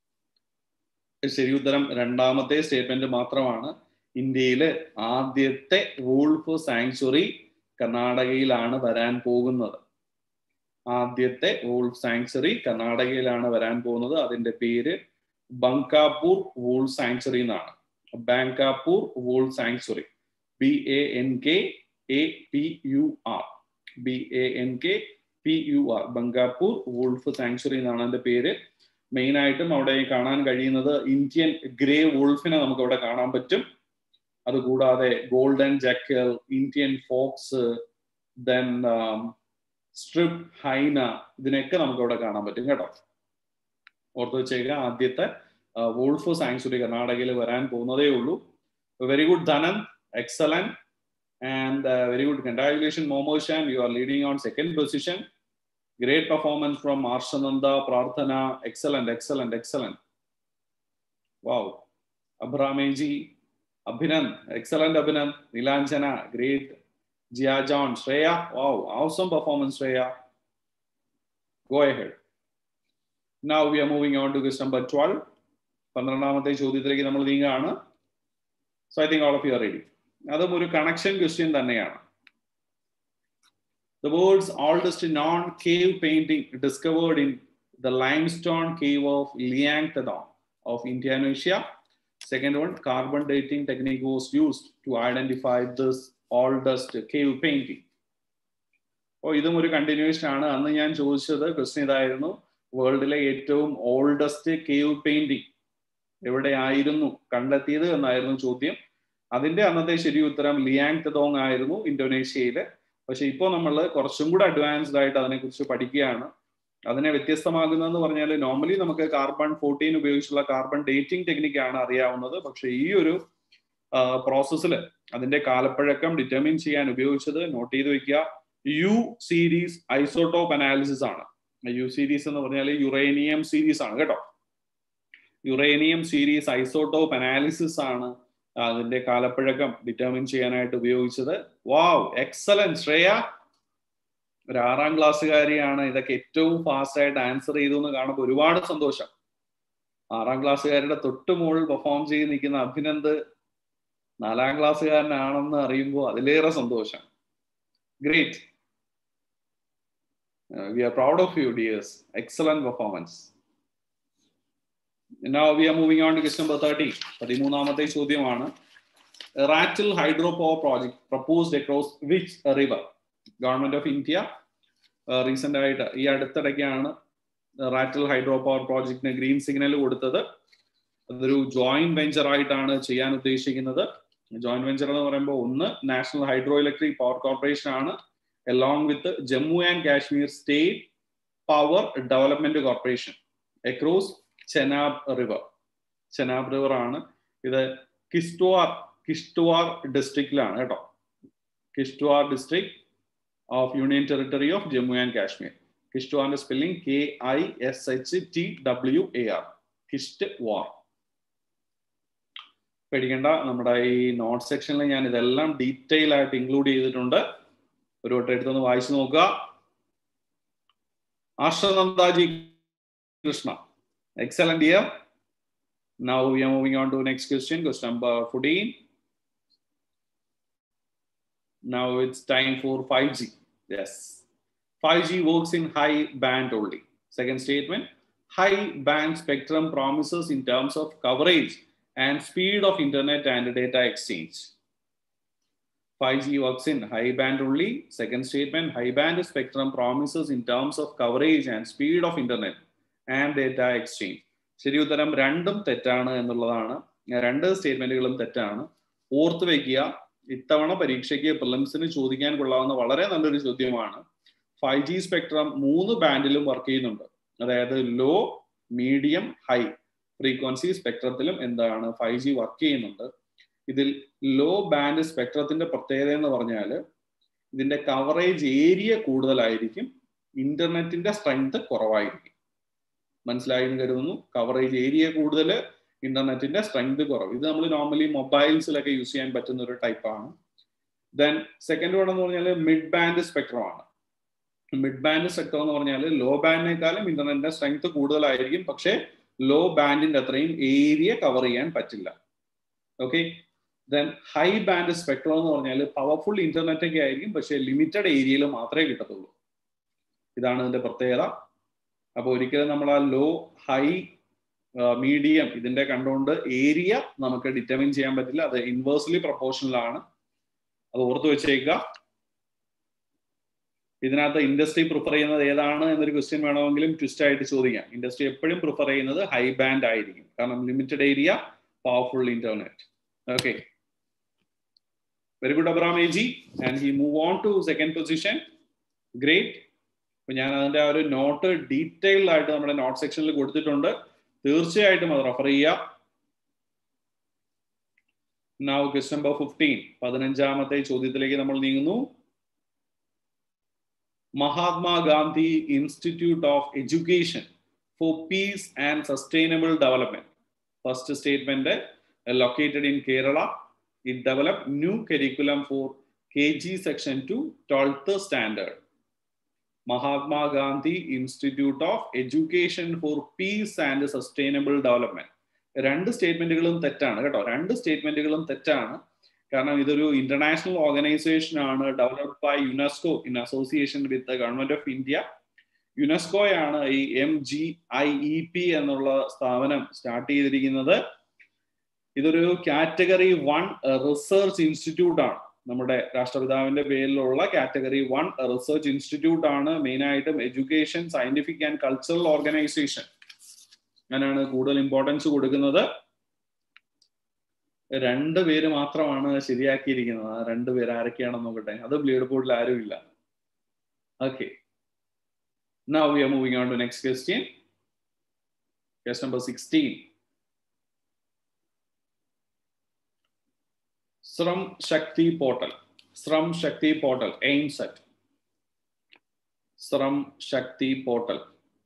ശരി ഉത്തരം രണ്ടാമത്തെ സ്റ്റേറ്റ്മെന്റ് മാത്രമാണ് ഇന്ത്യയിലെ ആദ്യത്തെ വൂൾഫ് സാങ്ച്വറി കർണാടകയിലാണ് വരാൻ പോകുന്നത് ആദ്യത്തെ വൂൾഫ് സാങ്ച്വറി കർണാടകയിലാണ് വരാൻ പോകുന്നത് അതിന്റെ പേര് ബങ്കാപൂർ വൂൾ സാങ്ച്വറി എന്നാണ് Bankapur wolf sanctuary B A N K A P U R B A N K P U R Bankapur wolf sanctuary എന്നാണ് അതിന്റെ പേര് മെയിൻ ആയിട്ടും അവിടെ കാണാൻ കഴിയുന്നത് ഇന്ത്യൻ ഗ്രേ വൂൾഫിനെ നമുക്ക് അവിടെ കാണാൻ പറ്റും അതുകൂടാതെ golden jackal Indian fox then striped hyena ഇതിനൊക്കെ നമുക്ക് അവിടെ കാണാൻ പറ്റും കേട്ടോ ഓർത്ത് വെച്ചേക്കുക ആദ്യത്തെ വോൾഫ് സാങ്ച്വറി കർണാടകയിൽ വരാൻ പോകുന്നതേ ഉള്ളൂ very good Dhanan excellent and very good congratulation Momoshan you are leading on second position great performance from Arshananda Prarthana excellent excellent excellent wow Abram A G Abhinand excellent Abhinand Nilanjana great Jiya John Shreya wow awesome performance Shreya go ahead now we are moving on to question number 12 പന്ത്രണ്ടാമത്തെ ചോദ്യത്തിലേക്ക് നമ്മൾ നീങ്ങുകയാണ് so I think all of you are ready അതും ഒരു connection question തന്നെയാണ് The world's oldest non-cave painting discovered in the limestone cave of Liangtadong of Indonesia. Second one, carbon dating technique was used to identify this oldest cave painting. അപ്പോൾ ഇതും ഒരു continuation ആണ് അന്ന് ഞാൻ ചോദിച്ചത് ക്വസ്റ്റ്യൻ ഇതായിരുന്നു വേൾഡിലെ ഏറ്റവും ഓൾഡസ്റ്റ് കേവ് പെയിന്റിംഗ് എവിടെയായിരുന്നു കണ്ടെത്തിയത് എന്നായിരുന്നു ചോദ്യം അതിന്റെ അന്നത്തെ ശരി ഉത്തരം ലിയാങ് തെതോങ് ആയിരുന്നു ഇന്തോനേഷ്യയില് പക്ഷെ ഇപ്പോൾ നമ്മൾ കുറച്ചും കൂടെ അഡ്വാൻസ്ഡ് ആയിട്ട് അതിനെക്കുറിച്ച് പഠിക്കുകയാണ് അതിനെ വ്യത്യസ്തമാകുന്നതെന്ന് പറഞ്ഞാൽ നോർമലി നമുക്ക് കാർബൺ ഫോർട്ടീൻ ഉപയോഗിച്ചുള്ള കാർബൺ ഡേറ്റിംഗ് ടെക്നിക്കാണ് അറിയാവുന്നത് പക്ഷെ ഈ ഒരു പ്രോസസ്സിൽ അതിന്റെ കാലപ്പഴക്കം ഡിറ്റർമിൻ ചെയ്യാൻ ഉപയോഗിച്ചത് നോട്ട് ചെയ്ത് വെക്കുക യു സീരീസ് ഐസോട്ടോപ്പ് അനാലിസിസ് ആണ് യു സീരീസ് എന്ന് പറഞ്ഞാൽ യുറേനിയം സീരീസ് ആണ് കേട്ടോ യുറേനിയം സീരീസ് ഐസോട്ടോപ്പ് അനാലിസിസ് ആണ് അതിന്റെ കാലപ്പഴക്കം ഡിറ്റർമിൻ ചെയ്യാനായിട്ട് ഉപയോഗിച്ചത് വാവ് എക്സലന്റ് ശ്രേയ ഒരു ആറാം ക്ലാസ്സുകാരിയാണ് ഇതൊക്കെ ഏറ്റവും ഫാസ്റ്റ് ആയിട്ട് ആൻസർ ചെയ്തു എന്ന് കാണുമ്പോൾ ഒരുപാട് സന്തോഷം ആറാം ക്ലാസ്സുകാരുടെ തൊട്ട് മുകളിൽ പെർഫോം ചെയ്ത് നിൽക്കുന്ന അഭിനന്ദ് നാലാം ക്ലാസ്സുകാരനാണെന്ന് അറിയുമ്പോൾ അതിലേറെ സന്തോഷം great we are proud of you dears excellent performance Now we are moving on to question number 30. പതിമൂന്നാമത്തെ ചോദ്യമാണ് Ratle hydro power project proposed across which river government of India recent ആയിട്ട് ഈ അടുത്തിടയ്ക്കാണ് റാറ്റിൽ ഹൈഡ്രോ പവർ പ്രോജക്റ്റിന് ഗ്രീൻ സിഗ്നൽ കൊടുത്തത് അതൊരു joint venture ആയിട്ടാണ് ചെയ്യാൻ ഉദ്ദേശിക്കുന്നത് ജോയിന്റ് വെഞ്ചർ എന്ന് പറയുമ്പോൾ ഒന്ന് national hydro electric power corporation ആണ് along with Jammu and Kashmir state power development corporation across Chenab river Chenab river ആണ് ഇത് കിസ്റ്റുവാർ കിഷ്ടുവാർ ഡിസ്ട്രിക്റ്റിലാണ് കേട്ടോ Kishtwar district of union territory of Jammu and Kashmir കിഷ്ടുവാറിന്റെ spelling K I S H T W A R Kishtwar പേടിക്കേണ്ട നമ്മുടെ ഈ not സെക്ഷനിൽ ഞാൻ ഇതെല്ലാം ഡീറ്റെയിൽ ആയിട്ട് ഇൻക്ലൂഡ് ചെയ്തിട്ടുണ്ട് ഒരു വട്ടം എടുത്തൊന്ന് വായിച്ചു നോക്കുക Ashranandaji Krishna excellent year Now we are moving on to next question, question number 14. Now it's time for 5G. Yes. 5G works in high band only. Second statement, high band spectrum promises in terms of coverage and speed of internet and data exchange. 5G works in high band only. Second statement, high band spectrum promises in terms of coverage and speed of internet and data exchange. ശരി ഉത്തരം രണ്ടും തെറ്റാണ് എന്നുള്ളതാണ് രണ്ട് സ്റ്റേറ്റ്മെന്റുകളും തെറ്റാണ് ഓർത്ത് വെക്കുക ഇത്തവണ പരീക്ഷയ്ക്ക് പ്രിലിംസിന് ചോദിക്കാൻ കൊള്ളാവുന്ന വളരെ നല്ലൊരു ചോദ്യമാണ് ഫൈവ് ജി സ്പെക്ട്രം മൂന്ന് ബാൻഡിലും വർക്ക് ചെയ്യുന്നുണ്ട് അതായത് ലോ മീഡിയം ഹൈ ഫ്രീക്വൻസി സ്പെക്ട്രത്തിലും എന്താണ് ഫൈവ് ജി വർക്ക് ചെയ്യുന്നുണ്ട് ഇതിൽ ലോ ബാൻഡ് സ്പെക്ട്രത്തിന്റെ പ്രത്യേകത എന്ന് പറഞ്ഞാൽ ഇതിന്റെ കവറേജ് ഏരിയ കൂടുതലായിരിക്കും ഇന്റർനെറ്റിന്റെ സ്ട്രെങ്ത് കുറവായിരിക്കും മനസ്സിലായി എന്ന് കരുതുന്നു കവറേജ് ഏരിയ കൂടുതൽ ഇന്റർനെറ്റിന്റെ സ്ട്രെങ്ത് കുറവ് ഇത് നമ്മൾ നോർമലി മൊബൈൽസിലൊക്കെ യൂസ് ചെയ്യാൻ പറ്റുന്ന ഒരു ടൈപ്പാണ് ദെൻ സെക്കൻഡ് വൺ എന്ന് പറഞ്ഞാൽ മിഡ് ബാൻഡ് സ്പെക്ട്രം ആണ് മിഡ് ബാൻഡ് സ്പെക്ട്രം എന്ന് പറഞ്ഞാൽ ലോ ബാൻഡിനേക്കാളും ഇന്റർനെറ്റിന്റെ സ്ട്രെങ്ത് കൂടുതലായിരിക്കും പക്ഷേ ലോ ബാൻഡിന്റെ അത്രയും ഏരിയ കവർ ചെയ്യാൻ പറ്റില്ല okay then high band spectrum എന്ന് പറഞ്ഞാൽ പവർഫുൾ ഇന്റർനെറ്റ് ഒക്കെ ആയിരിക്കും പക്ഷേ ലിമിറ്റഡ് ഏരിയയിൽ മാത്രമേ കിട്ടത്തുള്ളൂ ഇതാണ് ഇതിന്റെ പ്രത്യേകത അപ്പോൾ ഒരിക്കലും നമ്മൾ ആ ലോ ഹൈ മീഡിയം ഇതിന്റെ കണ്ടുകൊണ്ട് ഏരിയ നമുക്ക് ഡിറ്റർമിൻ ചെയ്യാൻ പറ്റില്ല അത് ഇൻവേഴ്സ്ലി പ്രൊപ്പോർഷണൽ ആണ് അത് ഓർത്ത് വെച്ചേക്കുക ഇതിനകത്ത് ഇൻഡസ്ട്രി പ്രിഫർ ചെയ്യുന്നത് ഏതാണ് എന്നൊരു ക്വസ്റ്റ്യൻ വേണമെങ്കിലും ട്വിസ്റ്റ് ആയിട്ട് ചോദിക്കാം ഇൻഡസ്ട്രി എപ്പോഴും പ്രിഫർ ചെയ്യുന്നത് ഹൈ ബാൻഡ് ആയിരിക്കും കാരണം limited area powerful internet okay very good Abram A G and he move on to second position great അപ്പൊ ഞാൻ അതിന്റെ ആ ഒരു നോട്ട് ഡീറ്റെയിൽഡ് ആയിട്ട് നമ്മുടെ നോട്ട് സെക്ഷനിൽ കൊടുത്തിട്ടുണ്ട് തീർച്ചയായിട്ടും അത് റെഫർ ചെയ്യുക നൗ ക്വസ്റ്റ് നമ്പർ ഫിഫ്റ്റീൻ പതിനഞ്ചാമത്തെ ചോദ്യത്തിലേക്ക് നമ്മൾ നീങ്ങുന്നു Mahatma Gandhi institute of education for piece and sustainable development first statement located in Kerala it develop new curriculum four K G section two twelfth standard Mahatma Gandhi institute of education for piece and sustainable development രണ്ട് സ്റ്റേറ്റ്മെന്റുകളും തെറ്റാണ് കേട്ടോ രണ്ട് സ്റ്റേറ്റ്മെന്റുകളും തെറ്റാണ് കാരണം ഇതൊരു international organisation ആണ് developed by UNESCO in association with government of India യുനെസ്കോയാണ് ഈ M G I E P എന്നുള്ള സ്ഥാപനം സ്റ്റാർട്ട് ചെയ്തിരിക്കുന്നത് ഇതൊരു കാറ്റഗറി വൺ റിസർച്ച് ഇൻസ്റ്റിറ്റ്യൂട്ട് ആണ് നമ്മുടെ രാഷ്ട്രപിതാവിന്റെ പേരിലുള്ള കാറ്റഗറി വൺ റിസർച്ച് ഇൻസ്റ്റിറ്റ്യൂട്ട് ആണ് മെയിൻ ആയിട്ടും education scientific and cultural organisation അങ്ങനെയാണ് കൂടുതൽ ഇമ്പോർട്ടൻസ് കൊടുക്കുന്നത് രണ്ട് പേര് മാത്രമാണ് ശരിയാക്കിയിരിക്കുന്നത് ആ രണ്ട് പേര് ആരൊക്കെയാണെന്ന് നോക്കട്ടെ അത് ബ്ലീഡ് ബോർഡിൽ ആരുമില്ല okay Now we are moving on to next question. Question number 16. Sram Shakti portal. Sram Shakti portal aims at Sram Shakti portal.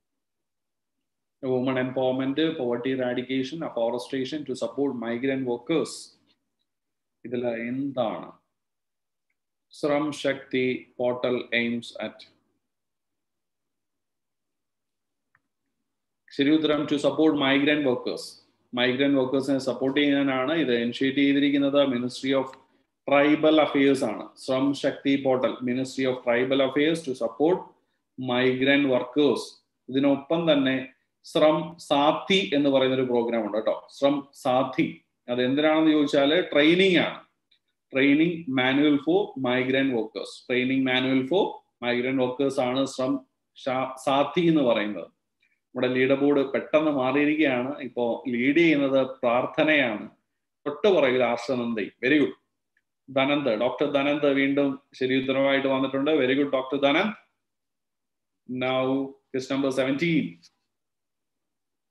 Women empowerment, poverty eradication, afforestation to support migrant workers. ഇതിൽ എന്താണ് Shram Shakti portal aims at ശരി ഉത്തരം to support migrant workers migrant വർക്കേഴ്സിനെ support ചെയ്യാനാണ് ഇത് initiate ചെയ്തിരിക്കുന്നത് ministry of tribal affairs ആണ് Shram Shakti portal ministry of tribal affairs to support migrant workers ഇതിനൊപ്പം തന്നെ ശ്രം സാഥി എന്ന് പറയുന്ന ഒരു പ്രോഗ്രാം ഉണ്ട് കേട്ടോ ശ്രം സാഥി അത് എന്തിനാണെന്ന് ചോദിച്ചാൽ ട്രെയിനിങ് ആണ് training manual for migrant workers training manual for migrant workers ആണ് ശ്രം സാഥി എന്ന് പറയുന്നത് നമ്മുടെ ലീഡർ ബോർഡ് പെട്ടെന്ന് മാറിയിരിക്കുകയാണ് ഇപ്പോ ലീഡ് ചെയ്യുന്നത് പ്രാർത്ഥനയാണ് തൊട്ട് പുറകിൽ Arshanandi very good Dhanant doctor Dhanant വീണ്ടും ശരി ഉത്തരവായിട്ട് വന്നിട്ടുണ്ട് very good doctor Dhanant now quest number seventeen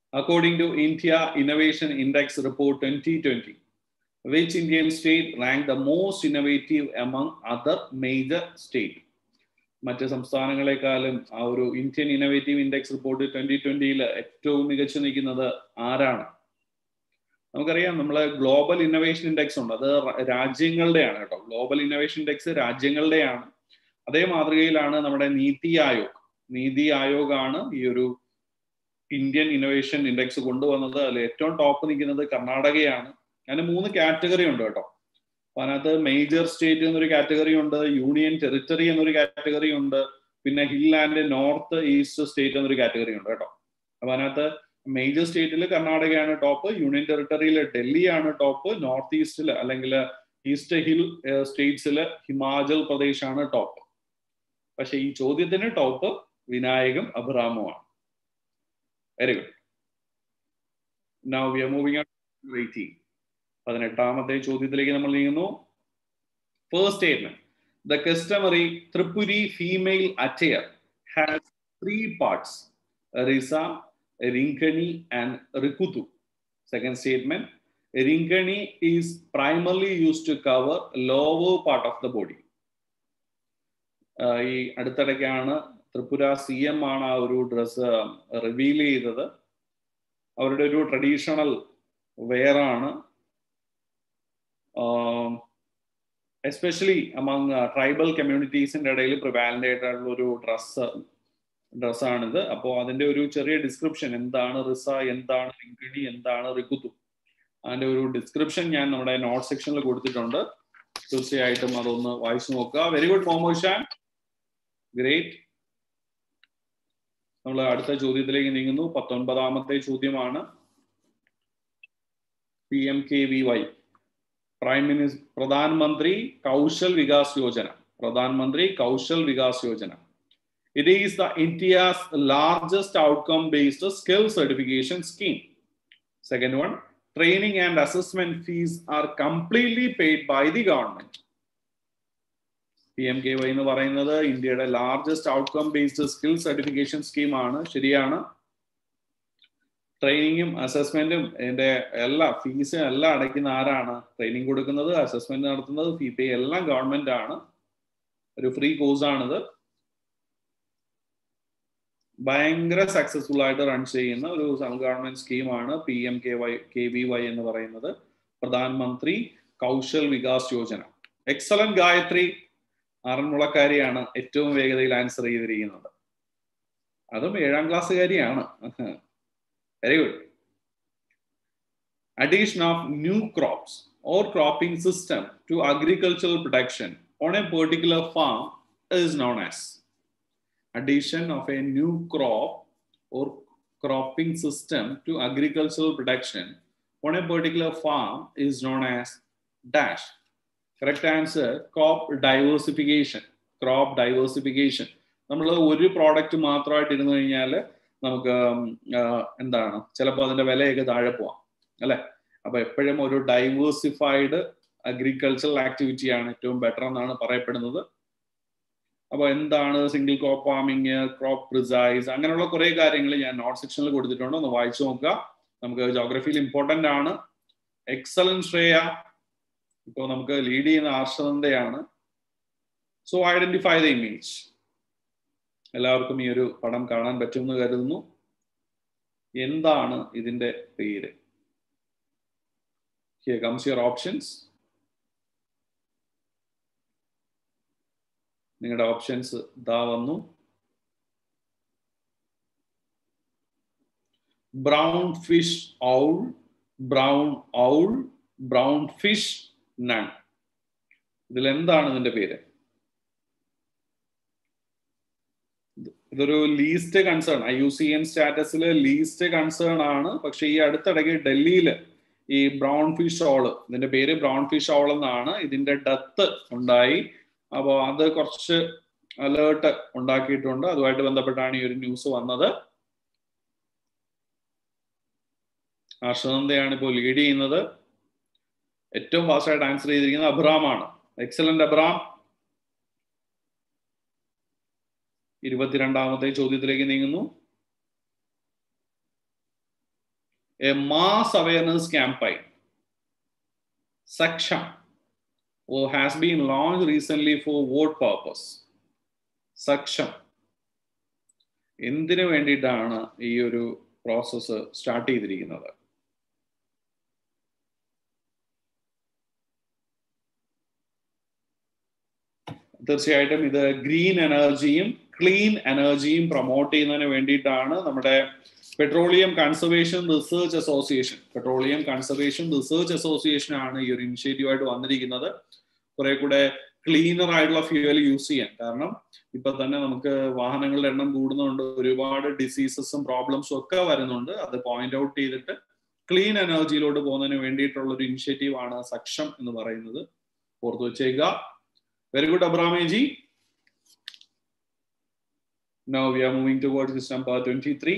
According to India Innovation Index Report 2020, which Indian state ranked the most innovative among other major state? മറ്റ് സംസ്ഥാനങ്ങളെക്കാളും ആ ഒരു Indian innovative index report twenty ട്വന്റിയിൽ ഏറ്റവും മികച്ചു നിൽക്കുന്നത് ആരാണ് നമുക്കറിയാം നമ്മളെ ഗ്ലോബൽ ഇന്നോവേഷൻ ഇൻഡെക്സ് ഉണ്ട് അത് രാജ്യങ്ങളുടെയാണ് കേട്ടോ ഗ്ലോബൽ ഇന്നോവേഷൻ ഇൻഡെക്സ് രാജ്യങ്ങളുടെയാണ് അതേ മാതൃകയിലാണ് നമ്മുടെ നീതി ആയോഗ് നീതി ആയോഗ് ആണ് ഈ ഒരു ഇന്ത്യൻ ഇന്നോവേഷൻ ഇൻഡെക്സ് കൊണ്ടുവന്നത് അതിൽ ഏറ്റവും ടോപ്പ് നിൽക്കുന്നത് കർണാടകയാണ് അതിന് മൂന്ന് കാറ്റഗറി ഉണ്ട് കേട്ടോ അപ്പൊ അതിനകത്ത് മേജർ സ്റ്റേറ്റ് എന്നൊരു കാറ്റഗറി ഉണ്ട് യൂണിയൻ ടെറിട്ടറി എന്നൊരു കാറ്റഗറി ഉണ്ട് പിന്നെ hill and north east state എന്നൊരു കാറ്റഗറി ഉണ്ട് കേട്ടോ അപ്പൊ അതിനകത്ത് മേജർ സ്റ്റേറ്റിൽ കർണാടകയാണ് ടോപ്പ് യൂണിയൻ ടെറിട്ടറിയിൽ ഡൽഹിയാണ് ടോപ്പ് നോർത്ത് ഈസ്റ്റിൽ അല്ലെങ്കിൽ ഈസ്റ്റ് ഹിൽ സ്റ്റേറ്റ്സിൽ ഹിമാചൽ പ്രദേശ് ആണ് ടോപ്പ് പക്ഷെ ഈ ചോദ്യത്തിന് ടോപ്പ് വിനായകം അഭിറാമുമാണ് very good now we are moving eighteen പതിനെട്ടാമത്തെ ചോദ്യത്തിലേക്ക് നമ്മൾ നീങ്ങുന്നു first statement the customary Tripuri female attire has three parts risa rignai and rikutu second statement rignai is primarily use to cover lower part of the body ഈ അടുത്തിടയ്ക്കാണ് ത്രിപുര സി എം ആണ് ആ ഒരു dress reveal ചെയ്തത് അവരുടെ ഒരു ട്രഡീഷണൽ വെയർ ആണ് എസ്പെഷ്യലി അമംഗ് ട്രൈബൽ കമ്മ്യൂണിറ്റീസിന്റെ ഇടയിൽ പ്രിവാലന്റ് ആയിട്ടുള്ള ഒരു ഡ്രസ്സ് ഡ്രസ്സാണിത് അപ്പോൾ അതിന്റെ ഒരു ചെറിയ ഡിസ്ക്രിപ്ഷൻ എന്താണ് റിസ എന്താണ് റിങ്കിണി എന്താണ് റിക്കുത്തു അതിന്റെ ഒരു ഡിസ്ക്രിപ്ഷൻ ഞാൻ നമ്മുടെ നോട്ട് സെക്ഷനിൽ കൊടുത്തിട്ടുണ്ട് തീർച്ചയായിട്ടും അതൊന്ന് വായിച്ചു നോക്കുക വെരി ഗുഡ് മോമോഷാൻ ഗ്രേറ്റ് നമ്മൾ അടുത്ത ചോദ്യത്തിലേക്ക് നീങ്ങുന്നു പത്തൊൻപതാമത്തെ ചോദ്യമാണ് P M K V Y prime minister പ്രധാനമന്ത്രി കൗശൽ വികാസ് യോജന പ്രധാനമന്ത്രി Kaushal Vikas Yojana it is the India's largest outcome based skill certification scheme second one training and assessment fees are completely paid by the government P M K Y എന്ന് പറയുന്നത് ഇന്ത്യയുടെ largest outcome based skill certification സ്കീമാണ് ശരിയാണ് ട്രെയിനിങ്ങും അസസ്മെന്റും ഇതിന്റെ എല്ലാ ഫീസും എല്ലാം അടയ്ക്കുന്ന ആരാണ് ട്രെയിനിങ് കൊടുക്കുന്നത് അസസ്മെന്റ് നടത്തുന്നത് ഫീ പേ എല്ലാം ഗവൺമെന്റ് ആണ് ഒരു ഫ്രീ കോഴ്സ് ആണിത് ഭയങ്കര സക്സസ്ഫുൾ ആയിട്ട് റൺ ചെയ്യുന്ന ഒരു ഗവൺമെന്റ് സ്കീമാണ് P M K Y K V Y എന്ന് പറയുന്നത് പ്രധാനമന്ത്രി കൗശൽ വികാസ് യോജന എക്സലന്റ് ഗായത്രി ആറന്മുളക്കാരിയാണ് ഏറ്റവും വേഗതയിൽ ആൻസർ ചെയ്തിരിക്കുന്നത് അതും ഏഴാം ക്ലാസ്സുകാരിയാണ് very good addition of new crops or cropping system to agricultural production on A particular farm is known as addition of a new crop or cropping system to agricultural production on a particular farm is known as dash correct answer crop diversification crop diversification നമ്മൾ ഒരു product മാത്രമായിട്ട് ഇരുന്ന് കഴിഞ്ഞാൽ നമുക്ക് എന്താണ് ചിലപ്പോൾ അതിന്റെ വിലയൊക്കെ താഴെ പോവാം അല്ലെ അപ്പൊ എപ്പോഴും ഒരു ഡൈവേഴ്സിഫൈഡ് അഗ്രികൾച്ചറൽ ആക്ടിവിറ്റിയാണ് ഏറ്റവും ബെറ്റർ എന്നാണ് പറയപ്പെടുന്നത് അപ്പോൾ എന്താണ് single crop farming crop precise അങ്ങനെയുള്ള കുറെ കാര്യങ്ങൾ ഞാൻ നോട്ട് സെക്ഷനിൽ കൊടുത്തിട്ടുണ്ട് ഒന്ന് വായിച്ചു നോക്കുക നമുക്ക് ജോഗ്രഫിയിൽ ഇമ്പോർട്ടന്റ് ആണ് എക്സലൻ ശ്രേയ ഇപ്പോൾ നമുക്ക് ലീഡ് ചെയ്യുന്ന ആർഷനന്ദയാണ് സോ ഐഡന്റിഫൈ ദ ഇമേജ് എല്ലാവർക്കും ഈ ഒരു പടം കാണാൻ പറ്റുമെന്ന് കരുതുന്നു എന്താണ് ഇതിന്റെ പേര് ഹിയർ കംസ് യുവർ ഓപ്ഷൻസ് നിങ്ങളുടെ ഓപ്ഷൻസ് ഇതാ വന്നു brown fish owl brown owl brown fish none ഇതിൽ എന്താണ് ഇതിന്റെ പേര് ഇതൊരു least concern I U C N സ്റ്റാറ്റസിൽ ലീസ്റ്റ് കൺസേൺ ആണ് പക്ഷെ ഈ അടുത്തിടയ്ക്ക് ഡൽഹിയിൽ ഈ ബ്രൗൺ ഫിഷ് ഓള് ഇതിന്റെ പേര് ബ്രൗൺ ഫിഷ് ഓൾ എന്നാണ് ഇതിന്റെ ഡെത്ത് ഉണ്ടായി അപ്പോൾ അത് കുറച്ച് അലേർട്ട് ഉണ്ടാക്കിയിട്ടുണ്ട് അതുമായിട്ട് ബന്ധപ്പെട്ടാണ് ഈ ഒരു ന്യൂസ് വന്നത് ഹർഷനന്ദയാണ് ഇപ്പോൾ ലീഡ് ചെയ്യുന്നത് ഏറ്റവും ഫാസ്റ്റായിട്ട് ആൻസർ ചെയ്തിരിക്കുന്നത് അബ്രാമാണ് എക്സലന്റ് അബ്രാം ഇരുപത്തിരണ്ടാമത്തെ ചോദ്യത്തിലേക്ക് നീങ്ങുന്നു a mass awareness campaign, Saksham, who has been launched recently for vote purpose. Saksham. എന്തിനു വേണ്ടിയിട്ടാണ് ഈ ഒരു പ്രോസസ്സ് സ്റ്റാർട്ട് ചെയ്തിരിക്കുന്നത് തീർച്ചയായിട്ടും ഇത് ഗ്രീൻ എനർജിയും ക്ലീൻ എനർജിയും പ്രൊമോട്ട് ചെയ്യുന്നതിന് വേണ്ടിയിട്ടാണ് നമ്മുടെ petroleum conservation research association petroleum conservation research association ആണ് ഈ ഒരു ഇനിഷ്യേറ്റീവായിട്ട് വന്നിരിക്കുന്നത് കുറെ കൂടെ ക്ലീനർ ആയിട്ടുള്ള ഫ്യൂവൽ യൂസ് ചെയ്യാൻ കാരണം ഇപ്പൊ തന്നെ നമുക്ക് വാഹനങ്ങളുടെ എണ്ണം കൂടുന്നുണ്ട് ഒരുപാട് ഡിസീസസും പ്രോബ്ലംസും ഒക്കെ വരുന്നുണ്ട് അത് പോയിന്റ് ഔട്ട് ചെയ്തിട്ട് ക്ലീൻ എനർജിയിലോട്ട് പോകുന്നതിന് വേണ്ടിയിട്ടുള്ള ഒരു ഇനിഷ്യേറ്റീവ് ആണ് സക്ഷം എന്ന് പറയുന്നത് ഓർത്തു വെച്ചേക്കുക very good Abram A G Now we are moving towards this number 23.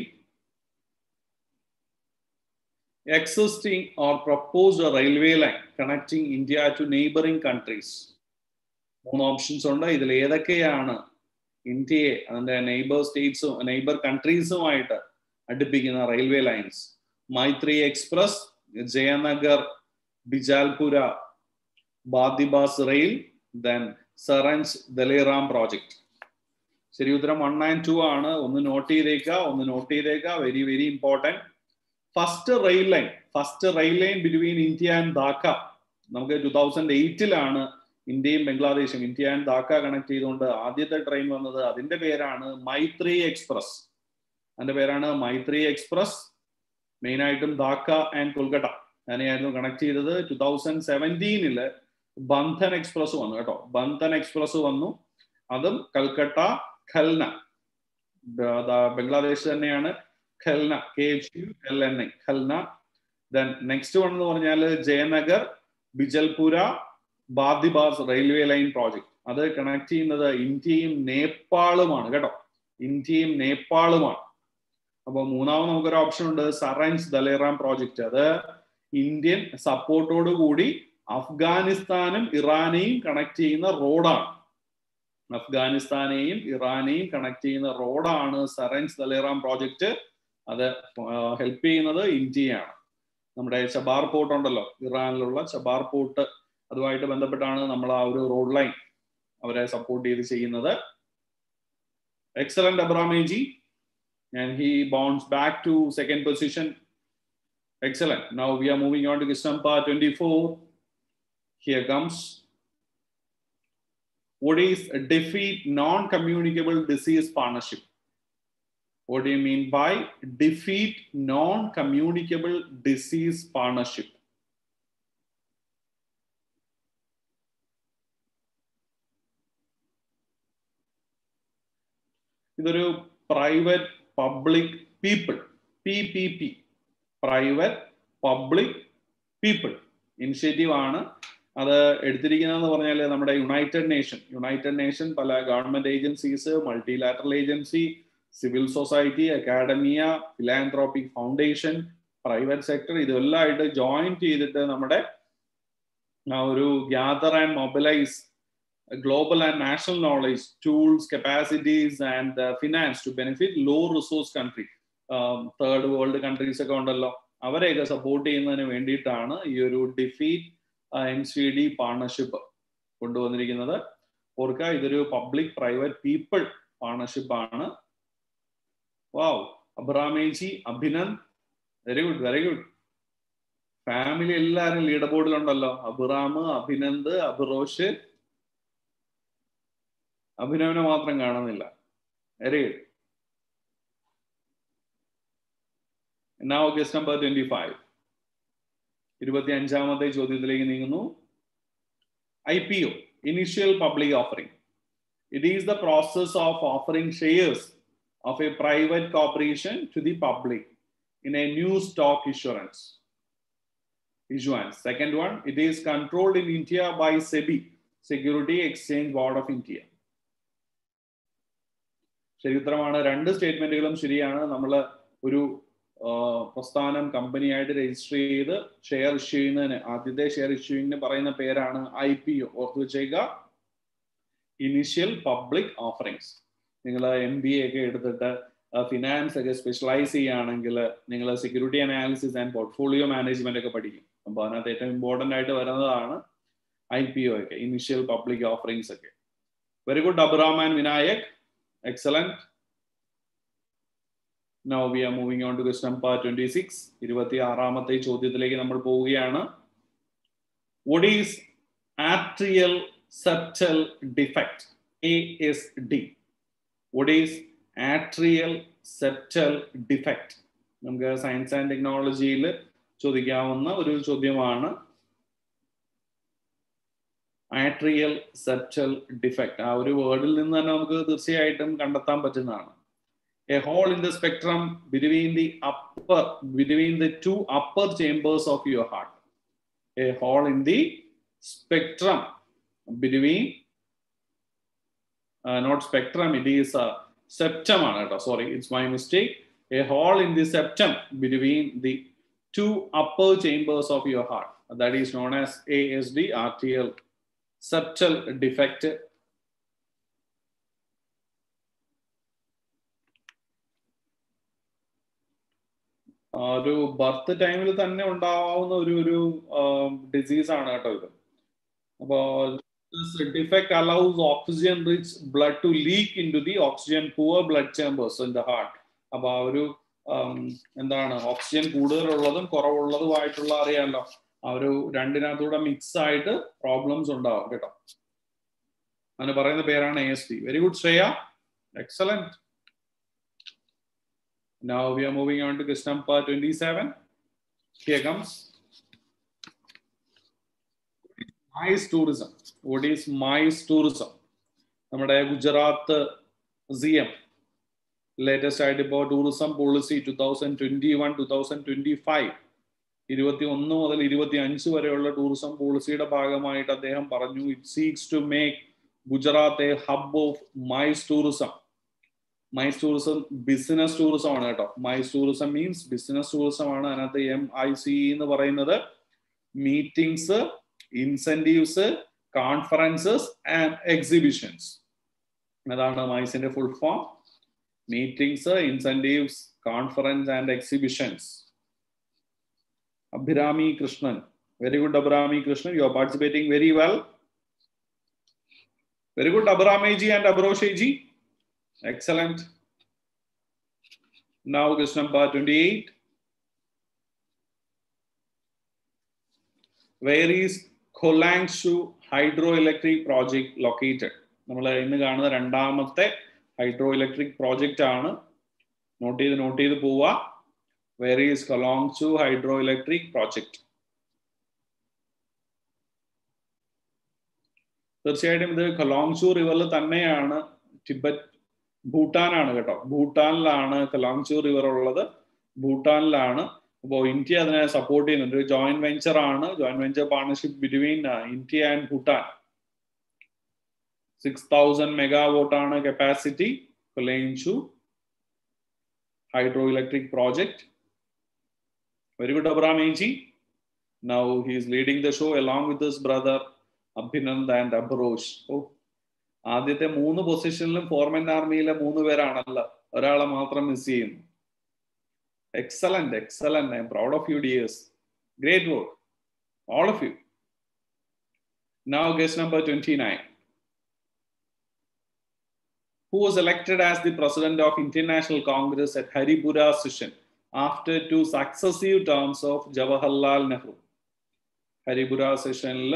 Existing or proposed a railway line connecting India to neighboring countries. മൂന്ന് ഓപ്ഷൻസ് ഉണ്ട് ഇതിൽ ഏതൊക്കെയാണ് ഇന്ത്യയെ അതിന്റെ നെയ്ബർ സ്റ്റേറ്റ്സും നെയ്ബർ കൺട്രീസുമായിട്ട് അടുപ്പിക്കുന്ന railway lines Maitri express Jaynagar Bijalpura Bardibas rail then Zaranj Delaram project ശരി ഉത്തരം വൺ ആൻഡ് ടു ആണ് ഒന്ന് നോട്ട് ചെയ്തേക്കുക ഒന്ന് നോട്ട് ചെയ്തേക്കുക very very important first rail line first rail line between India and Dhaka നമുക്ക് ടു തൗസൻഡ് എയ്റ്റിലാണ് ഇന്ത്യയും ബംഗ്ലാദേശും ഇന്ത്യ ആൻഡ് ധാക്ക കണക്ട് ചെയ്തുകൊണ്ട് ആദ്യത്തെ ട്രെയിൻ വന്നത് അതിന്റെ പേരാണ് മൈത്രി എക്സ്പ്രസ് അതിന്റെ പേരാണ് മൈത്രി എക്സ്പ്രസ് മെയിൻ ആയിട്ടും ധാക്ക ആൻഡ് കൊൽക്കട്ട അങ്ങനെയായിരുന്നു കണക്ട് ചെയ്തത് ടു തൗസൻഡ് സെവൻറ്റീനില് ബന്ധൻ എക്സ്പ്രസ് വന്നു കേട്ടോ ബന്ധൻ എക്സ്പ്രസ് വന്നു അതും കൽക്കട്ട ഖൽന ബംഗ്ലാദേശ് തന്നെയാണ് Khulna K H U L N I Khulna then next one എന്ന് പറഞ്ഞാൽ Jaynagar Bijalpura Bardibas railway line project അത് കണക്ട് ചെയ്യുന്നത് ഇന്ത്യയും നേപ്പാളുമാണ് കേട്ടോ ഇന്ത്യയും നേപ്പാളുമാണ് അപ്പൊ മൂന്നാമത് നമുക്കൊരു ഓപ്ഷൻ ഉണ്ട് സറൻസ് ദലേറാം പ്രോജക്റ്റ് അത് ഇന്ത്യൻ സപ്പോർട്ടോട് കൂടി അഫ്ഗാനിസ്ഥാനും ഇറാനെയും കണക്ട് ചെയ്യുന്ന റോഡാണ് അഫ്ഗാനിസ്ഥാനെയും ഇറാനെയും കണക്ട് ചെയ്യുന്ന റോഡാണ് സറൻസ് ദലേറാം പ്രോജക്റ്റ് അത് ഹെൽപ്പ് ചെയ്യുന്നത് ഇന്ത്യയാണ് നമ്മുടെ ചബാർ പോർട്ട് ഉണ്ടല്ലോ ഇറാനിലുള്ള ചബാർ പോർട്ട് അതുമായിട്ട് ബന്ധപ്പെട്ടാണ് നമ്മൾ ആ ഒരു റോഡ് ലൈൻ അവരെ സപ്പോർട്ട് ചെയ്ത് ചെയ്യുന്നത് excellent അബ്രാമേജി and he bounce back to second position excellent now we are moving on to കിസ്റ്റംപ twenty four here comes what is defeat non-communicable disease partnership what do you mean by defeat non-communicable disease partnership ഇതൊരു private public people P P P private public people initiative ആണ് അത് എടുത്തിരിക്കുന്നതെന്ന് പറഞ്ഞാൽ നമ്മുടെ United Nation United Nation പല government agencies multilateral agency civil society academia philanthropic foundation private sector ഇതെല്ലാം ആയിട്ട് join ചെയ്തിട്ട് നമ്മുടെ ഒരു gather and mobilise global and national knowledge tools capacities and finance to benefit low resource country third world countries ഒക്കെ ഉണ്ടല്ലോ അവരെയൊക്കെ support ചെയ്യുന്നതിന് വേണ്ടിയിട്ടാണ് ഈ ഒരു defeat M C D partnership കൊണ്ടുവന്നിരിക്കുന്നത് ഓർക്കുക ഇതൊരു പബ്ലിക് പ്രൈവറ്റ് പീപ്പിൾ പാർട്ണർഷിപ്പ് ആണ് വാവ് Abram A G Abhinand very good very good family എല്ലാവരും ലീഡർ ബോർഡിലുണ്ടല്ലോ അബുറാം അഭിനന്ദ് അബുറോഷ് അഭിനവിനെ മാത്രം കാണുന്നില്ല very good now guest number 25 ഇരുപത്തി അഞ്ചാമത്തെ ചോദ്യത്തിലേക്ക് നീങ്ങുന്നു I P O initial public offering it is the process of offering shares of A private corporation to the public in A new stock insurance issuance. Second one, it is controlled in India by SEBI, Security Exchange Board of India. ശരി ഉത്തരമാണ് രണ്ട് സ്റ്റേറ്റ്മെന്റുകളും ശരിയാണ് നമ്മൾ ഒരു പ്രസ്ഥാനം കമ്പനിയായിട്ട് register ചെയ്ത് ഷെയർ ഇഷ്യൂ ചെയ്യുന്നതിന് ആദ്യത്തെ ഷെയർ ഇഷ്യൂയിങ്ങിന് പറയുന്ന പേരാണ് ഐ പി ഒ ഓർത്ത് വെച്ചേക്കുക ഇനിഷ്യൽ പബ്ലിക് ഓഫറിങ്സ് നിങ്ങൾ എം ബി എ ഒക്കെ എടുത്തിട്ട് ഫിനാൻസ് ഒക്കെ സ്പെഷ്യലൈസ് ചെയ്യുകയാണെങ്കിൽ നിങ്ങൾ security analysis and portfolio management ഒക്കെ പഠിക്കും അപ്പോൾ അതിനകത്ത് ഏറ്റവും ഇമ്പോർട്ടൻ്റ് ആയിട്ട് വരുന്നതാണ് ഐ പി ഒ ഒക്കെ ഇനിഷ്യൽ പബ്ലിക് ഓഫറിങ്സ് ഒക്കെ very good Abram and Vinayak excellent now we are moving on to quest number twenty six ഇരുപത്തി ആറാമത്തെ ചോദ്യത്തിലേക്ക് നമ്മൾ പോവുകയാണ് what is atrial septal defect A S D what is atrial septal defect നമുക്ക് science and ടെക്നോളജിയിൽ ചോദിക്കാവുന്ന ഒരു ചോദ്യമാണ് ആട്രിയൽ സെപ്റ്റൽ ഡിഫക്റ്റ് ആ ഒരു വേർഡിൽ നിന്ന് തന്നെ നമുക്ക് തീർച്ചയായിട്ടും കണ്ടെത്താൻ പറ്റുന്നതാണ് a hole in the spectrum between the upper between the two upper chambers of your heart a hole in the spectrum between not spectrum it is septum ആണ് കേട്ടോ sorry it's my mistake a hole in the septum between the two upper chambers of your heart that is known as A S D atrial septal defect ഒരു birth ടൈമിൽ തന്നെ ഉണ്ടാവുന്ന ഒരു ഒരു disease ആണ് കേട്ടോ ഇത് അപ്പോ defect allows oxygen rich blood to leak into the oxygen poor blood chambers in the heart അപ്പൊ ആ ഒരു എന്താണ് ഓക്സിജൻ കൂടുതലുള്ളതും കുറവുള്ളതുമായിട്ടുള്ള അറിയാമല്ലോ ആ ഒരു രണ്ടിനകത്തൂടെ മിക്സ് ആയിട്ട് പ്രോബ്ലംസ് ഉണ്ടാവും കേട്ടോ അതിന് പറയുന്ന പേരാണ് A S D very good Shreya excellent Now we are moving on to question number 27. Here comes MICE tourism. What is MICE tourism? നമ്മുടെ ഗുജറാത്ത് സി എം ലേറ്റസ്റ്റ് ആയിട്ട് ഇപ്പോൾ tourism policy two thousand twenty one two thousand twenty five ഇരുപത്തി ഒന്ന് മുതൽ ഇരുപത്തി അഞ്ച് വരെയുള്ള tourism പോളിസിയുടെ ഭാഗമായിട്ട് അദ്ദേഹം പറഞ്ഞു it seeks to make Gujarat A hub of mice tourism mice tourism business tourism ആണ് കേട്ടോ mice tourism means business tourism ആണ് അതിനകത്ത് എം ഐ സി എന്ന് പറയുന്നത് meetings incentives conferences and exhibitions അതാണ് മൈസിന്റെ full form meetings incentives conference and exhibitions Abhirami Krishnan very good Abhirami Krishnan you are participating very well very good അബ്രാമേജി and അബ്രോഷേജി Excellent. Now question number 28. Where is Kholangshu hydroelectric project located? നമ്മൾ ഇന്ന് കാണുന്ന രണ്ടാമത്തെ hydro electric project ആണ് note ചെയ്ത് note ചെയ്ത് പോവുക where is Kholongchhu hydro electric project തീർച്ചയായിട്ടും ഇത് കൊലോങ്ചു റിവറിൽ തന്നെയാണ് ടിബറ്റ് ഭൂട്ടാനാണ് കേട്ടോ ഭൂട്ടാനിലാണ് കലാങ്ചു റിവർ ഉള്ളത് ഭൂട്ടാനിലാണ് അപ്പോൾ ഇന്ത്യ അതിനെ സപ്പോർട്ട് ചെയ്യുന്നുണ്ട് ഒരു ജോയിന്റ് വെഞ്ചർ ആണ് joint venture partnership between India and Bhutan six thousand megawatt ആണ് capacity കൊലയിൻചു hydro electric project very good അബ്രാമേജി now he is leading the show along with his brother Abhinand and അബ്രോഷ് ഓ ആദ്യത്തെ മൂന്ന് പൊസിഷനിലും Foreman ആർമിയിലെ മൂന്ന് പേരാണല്ലോ ഒരാളെ മാത്രം മിസ് ചെയ്യുന്നു excellent excellent I M proud of you dears great work all of you now guest number twenty nine who was elected as the president of International Congress at Haripura session after two successive terms of Jawaharlal Nehru. Haripura sessionൽ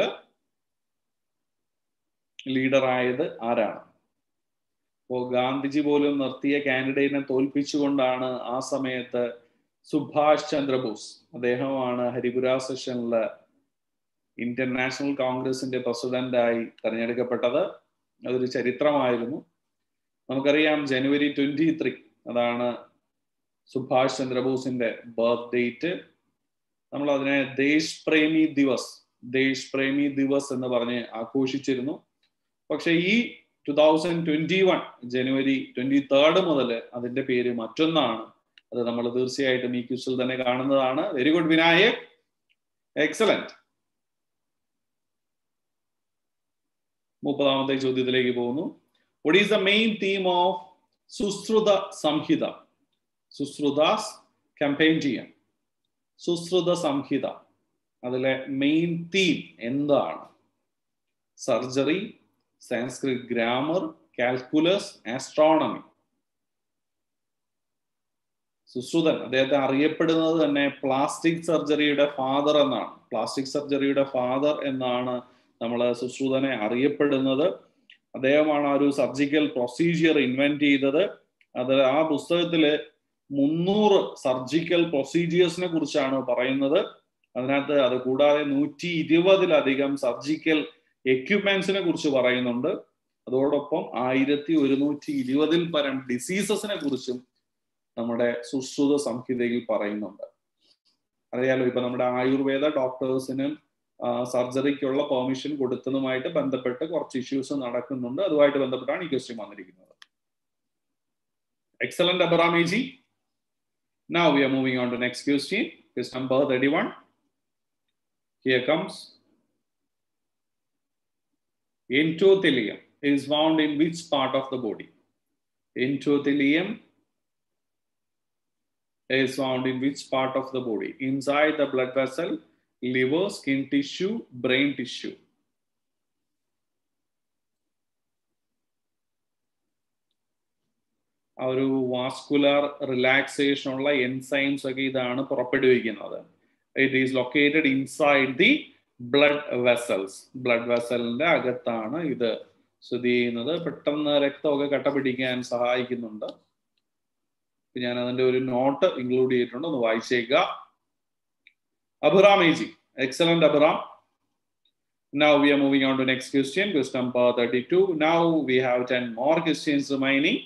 ലീഡറായത് ആരാണ് അപ്പോൾ ഗാന്ധിജി പോലും നിർത്തിയ കാൻഡിഡേറ്റിനെ തോൽപ്പിച്ചുകൊണ്ടാണ് ആ സമയത്ത് സുഭാഷ് ചന്ദ്രബോസ് അദ്ദേഹമാണ് Haripura സെഷനില് Indian national കോൺഗ്രസിന്റെ പ്രസിഡന്റായി തെരഞ്ഞെടുക്കപ്പെട്ടത് അതൊരു ചരിത്രമായിരുന്നു നമുക്കറിയാം ജനുവരി ട്വന്റി ത്രീ അതാണ് സുഭാഷ് ചന്ദ്രബോസിന്റെ ബർത്ത് ഡേറ്റ് നമ്മൾ അതിനെ ദേശ് പ്രേമി ദിവസ് ദേശ് പ്രേമി ദിവസ് എന്ന് പറഞ്ഞ് ആഘോഷിച്ചിരുന്നു പക്ഷെ ഈ two thousand twenty one January twenty third മുതൽ അതിന്റെ പേര് മറ്റൊന്നാണ് അത് നമ്മൾ തീർച്ചയായിട്ടും ഈ ക്യൂസിൽ തന്നെ കാണുന്നതാണ് വെരി ഗുഡ് വിനായക് എക്സലന്റ് മുപ്പതാമത്തെ ചോദ്യത്തിലേക്ക് പോകുന്നു what is the main theme of Sushruta Samhita Sushruta's campaign ചെയ്യാം സുശ്രുത സംഹിത അതിലെ മെയിൻ തീം എന്താണ് surgery Sanskrit grammar calculus astronomy സുശ്രുതൻ അദ്ദേഹത്തെ അറിയപ്പെടുന്നത് തന്നെ പ്ലാസ്റ്റിക് സർജറിയുടെ ഫാദർ എന്നാണ് പ്ലാസ്റ്റിക് സർജറിയുടെ ഫാദർ എന്നാണ് നമ്മൾ സുശ്രുതനെ അറിയപ്പെടുന്നത് അദ്ദേഹമാണ് ആ ഒരു സർജിക്കൽ പ്രൊസീജിയർ ഇൻവെന്റ് ചെയ്തത് അത് ആ പുസ്തകത്തില് മുന്നൂറ് സർജിക്കൽ പ്രൊസീജിയേഴ്സിനെ കുറിച്ചാണ് പറയുന്നത് അതിനകത്ത് അത് കൂടാതെ നൂറ്റി ഇരുപതിലധികം സർജിക്കൽ എക്യുപ്മെന്റ്സിനെ കുറിച്ച് പറയുന്നുണ്ട് അതോടൊപ്പം ആയിരത്തി ഒരുന്നൂറ്റി ഇരുപതിൽ പരം ഡിസീസസിനെ കുറിച്ചും നമ്മുടെ സുശ്രുത സംഹിതയിൽ പറയുന്നുണ്ട് അറിയാലോ ഇപ്പൊ നമ്മുടെ ആയുർവേദ ഡോക്ടേഴ്സിനും സർജറിക്കുള്ള പെർമിഷൻ കൊടുത്തതുമായിട്ട് ബന്ധപ്പെട്ട് കുറച്ച് ഇഷ്യൂസ് നടക്കുന്നുണ്ട് അതുമായിട്ട് ബന്ധപ്പെട്ടാണ് ഈ ക്വസ്റ്റ്യൻ വന്നിരിക്കുന്നത് excellent അബറാമേജി Now we are moving on to next question. Question number 31. Here comes. Endothelium is found in which part of the body? Endothelium is found in which part of the body? Inside the blood vessel, liver, skin tissue, brain tissue. ആ ഒരു vascular relaxation ഉള്ള enzymes ഒക്കെ ഇതാണ് പുറപ്പെടുവിക്കുന്നത് it is located inside the blood vessels blood വെസലിന്റെ അകത്താണ് ഇത് സ്ഥിതി ചെയ്യുന്നത് പെട്ടെന്ന് രക്തമൊക്കെ കട്ട പിടിക്കാൻ സഹായിക്കുന്നുണ്ട് ഞാൻ അതിന്റെ ഒരു നോട്ട് ഇൻക്ലൂഡ് ചെയ്തിട്ടുണ്ട് ഒന്ന് വായിച്ചേക്കുക അബുറാമേജി excellent അബുറാം Now we are moving on to next question, question number 32. Now we have 10 more questions remaining.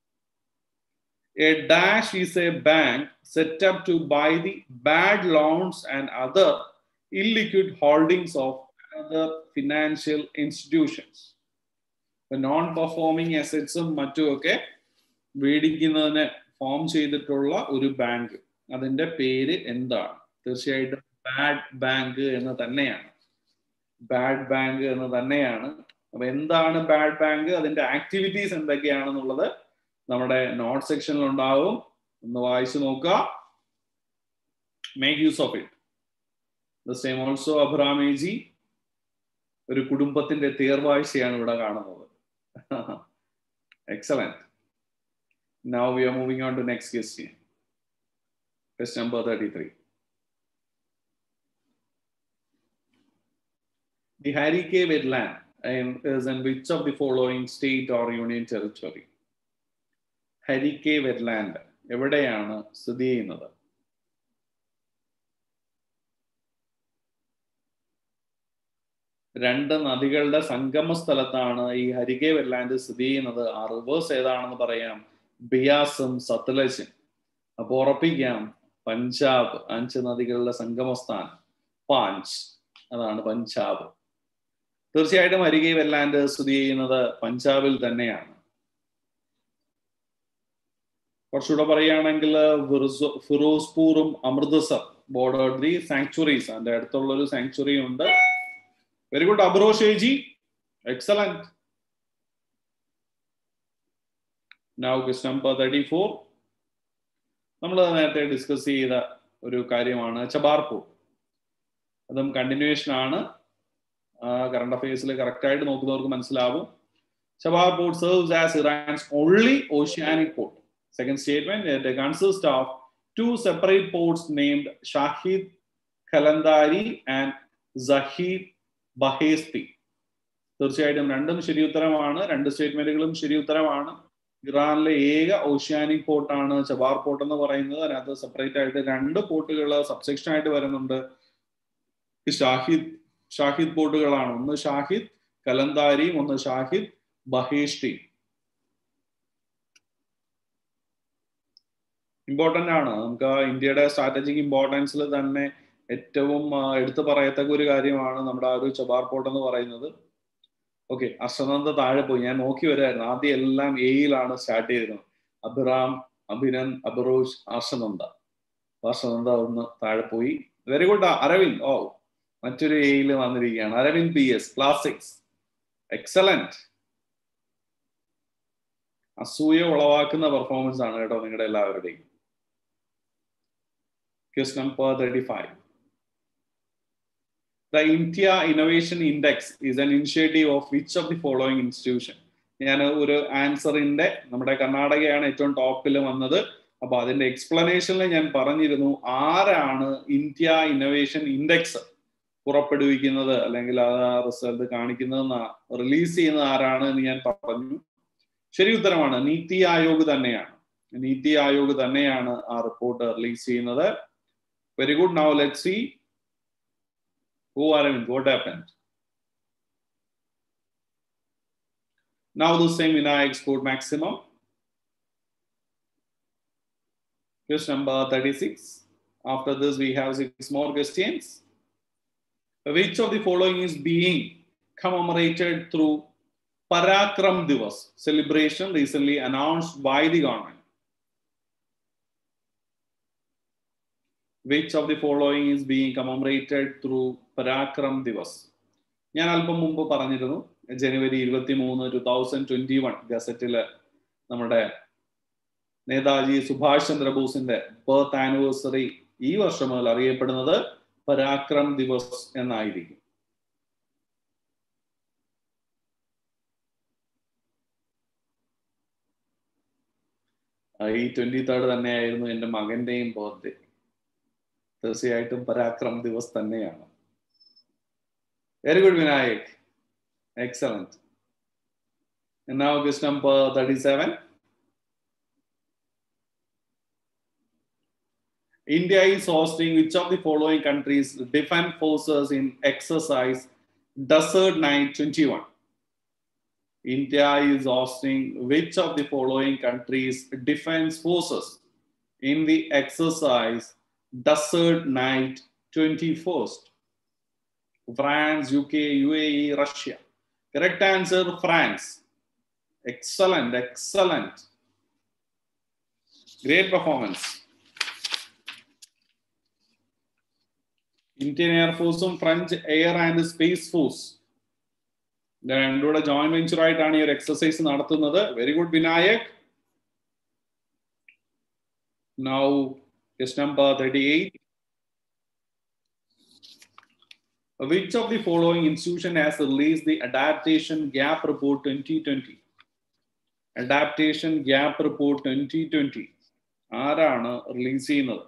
A dash is a bank set up to buy the bad loans and other illiquid holdings of other financial institutions. Non performing അസറ്റ്സും മറ്റുമൊക്കെ മേടിക്കുന്നതിന് form ചെയ്തിട്ടുള്ള ഒരു bank അതിന്റെ പേര് എന്താണ് തീർച്ചയായിട്ടും bad bank എന്ന് തന്നെയാണ് ബാഡ് ബാങ്ക് എന്ന് തന്നെയാണ് അപ്പൊ എന്താണ് ബാഡ് ബാങ്ക് അതിന്റെ ആക്ടിവിറ്റീസ് എന്തൊക്കെയാണെന്നുള്ളത് നമ്മുടെ നോട്ട് സെക്ഷനിൽ ഉണ്ടാവും ഒന്ന് വായിച്ചു നോക്കുക make use of it the same also അബ്രാമേജി ഒരു കുടുംബത്തിന്റെ തേർവാഴ്ചയാണ് ഇവിടെ കാണുന്നത് excellent now we are moving on to next question question number thirty three The Harike wetland is in which of the following state or union territory? Harike wetland എവിടെയാണ് സ്ഥിതി ചെയ്യുന്നത് രണ്ട് നദികളുടെ സംഗമ സ്ഥലത്താണ് ഈ ഹരികെ വെറ്റ്ലാൻഡ് സ്ഥിതി ചെയ്യുന്നത് ആ റിവേഴ്സ് ഏതാണെന്ന് പറയാം ബിയാസും സത്ലജും അപ്പൊ ഉറപ്പിക്കാം പഞ്ചാബ് അഞ്ച് നദികളുടെ സംഗമസ്ഥാനം പാഞ്ച് അതാണ് പഞ്ചാബ് തീർച്ചയായിട്ടും ഹരികെ വെറ്റ്ലാൻഡ് സ്ഥിതി ചെയ്യുന്നത് പഞ്ചാബിൽ തന്നെയാണ് കുറച്ചുകൂടെ പറയുകയാണെങ്കിൽ ഫിറോസ്പൂറും അമൃത്സർ ബോർഡർ ദി സാങ്ച്വറീസ് അതിന്റെ അടുത്തുള്ള ഒരു സാങ്ച്വറി ഉണ്ട് വെരി ഗുഡ് അബ്രോഷേജി excellent now quest number thirty four നമ്മൾ നേരത്തെ ഡിസ്കസ് ചെയ്ത ഒരു കാര്യമാണ് ചബാർപൂർ അതും കണ്ടിന്യൂവേഷൻ ആണ് കറണ്ട് അഫയേഴ്സിൽ കറക്റ്റ് ആയിട്ട് നോക്കുന്നവർക്ക് മനസ്സിലാവും Chabahar serves as Iran's only oceanic port Second statement, it consists of two separate ports named Shahid Kalandari and Zahid Bahesti. തീർച്ചയായിട്ടും രണ്ടും ശരി ഉത്തരമാണ് രണ്ട് സ്റ്റേറ്റ്മെന്റുകളും ശരി ഉത്തരമാണ് ഇറാനിലെ ഏക ഓഷ്യാനിക് പോർട്ടാണ് ചബാർ പോർട്ട് എന്ന് പറയുന്നത് അതിനകത്ത് സെപ്പറേറ്റ് ആയിട്ട് രണ്ട് പോർട്ടുകൾ സബ്സെക്ഷൻ ആയിട്ട് വരുന്നുണ്ട് ഷാഹിദ് ഷാഹിദ് പോർട്ടുകളാണ് ഒന്ന് ഷാഹിദ് കലന്താരിയും ഒന്ന് ഷാഹിദ് ബഹേഷ്ടിയും ഇമ്പോർട്ടന്റ് ആണ് നമുക്ക് ഇന്ത്യയുടെ സ്ട്രാറ്റജിക് ഇമ്പോർട്ടൻസിൽ തന്നെ ഏറ്റവും എടുത്തു പറയത്തക്ക ഒരു കാര്യമാണ് നമ്മുടെ ആ ഒരു ചബാർ പോർട്ട് എന്ന് പറയുന്നത് ഓക്കെ അർഷനന്ദ താഴെ പോയി ഞാൻ നോക്കി വരായിരുന്നു ആദ്യം എല്ലാം എയിലാണ് സ്റ്റാർട്ട് ചെയ്തിരുന്നത് അഭിറാം അഭിനന്ദ് അബറോഷ് ഹർഷനന്ദ ഹർഷനന്ദ ഒന്ന് താഴെ പോയി വെരി ഗുഡ് അരവിന്ദ് ഓ മറ്റൊരു എയിൽ വന്നിരിക്കുകയാണ് Aravind P S class six excellent അസൂയ ഉളവാക്കുന്ന പെർഫോമൻസ് ആണ് കേട്ടോ നിങ്ങളുടെ എല്ലാവരുടെയും Question number 35. The India Innovation Index is an initiative of which of the following institution? ഞാൻ ഒരു ആൻസറിന്റെ നമ്മുടെ കർണാടകയാണ് ഏറ്റവും ടോപ്പിൽ വന്നത് അപ്പൊ അതിന്റെ എക്സ്പ്ലനേഷനിൽ ഞാൻ പറഞ്ഞിരുന്നു ആരാണ് ഇന്ത്യ ഇന്നോവേഷൻ ഇൻഡെക്സ് പുറപ്പെടുവിക്കുന്നത് അല്ലെങ്കിൽ ആ റിസൾട്ട് കാണിക്കുന്നത് റിലീസ് ചെയ്യുന്നത് ആരാണ് എന്ന് ഞാൻ പറഞ്ഞു ശരി ഉത്തരമാണ് നീതി ആയോഗ് തന്നെയാണ് നീതി ആയോഗ് തന്നെയാണ് ആ റിപ്പോർട്ട് റിലീസ് ചെയ്യുന്നത് very good now let see who are what happened Now the same Vinayak scored maximum. Question number 36. After this, we have six more questions. Which of the following is being commemorated through Parakram Divas celebration recently announced by the government? Which of the following is being commemorated through Parakram Divas? ഞാൻ അല്പം മുമ്പ് പറഞ്ഞിരുന്നു ജനുവരി ഇരുപത്തി മൂന്ന് two thousand twenty one ഗസറ്റില് നമ്മുടെ നേതാജി സുഭാഷ് ചന്ദ്രബോസിന്റെ ബർത്ത് ആനിവേഴ്സറി ഈ വർഷം മുതൽ അറിയപ്പെടുന്നത് പരാക്രം ദിവസ് എന്നായിരിക്കും ഈ ട്വന്റി തേർഡ് തന്നെയായിരുന്നു എൻ്റെ മകന്റെയും ബർത്ത്ഡേ തീർച്ചയായിട്ടും പരാക്രം ദിവസ് തന്നെയാണ് very good Vinayak Excellent. And now question number 37. India is hosting which of the following countries defense forces in exercise Desert Night 21? India is hosting which of the following countries defense forces in the exercise Desert Night 21st? France, UK, UAE, Russia. Correct answer France. Excellent, excellent. Great performance. Indian എയർഫോഴ്സും French air and space force രണ്ടുകൂടെ joint venture ആയിട്ടാണ് ഈ ഒരു exercise നടത്തുന്നത് very good Vinayak now quest number thirty eight Which of the following institution has released the Adaptation Gap Report 2020? Adaptation Gap Report 2020 ആരാണ് release ചെയ്യുന്നത്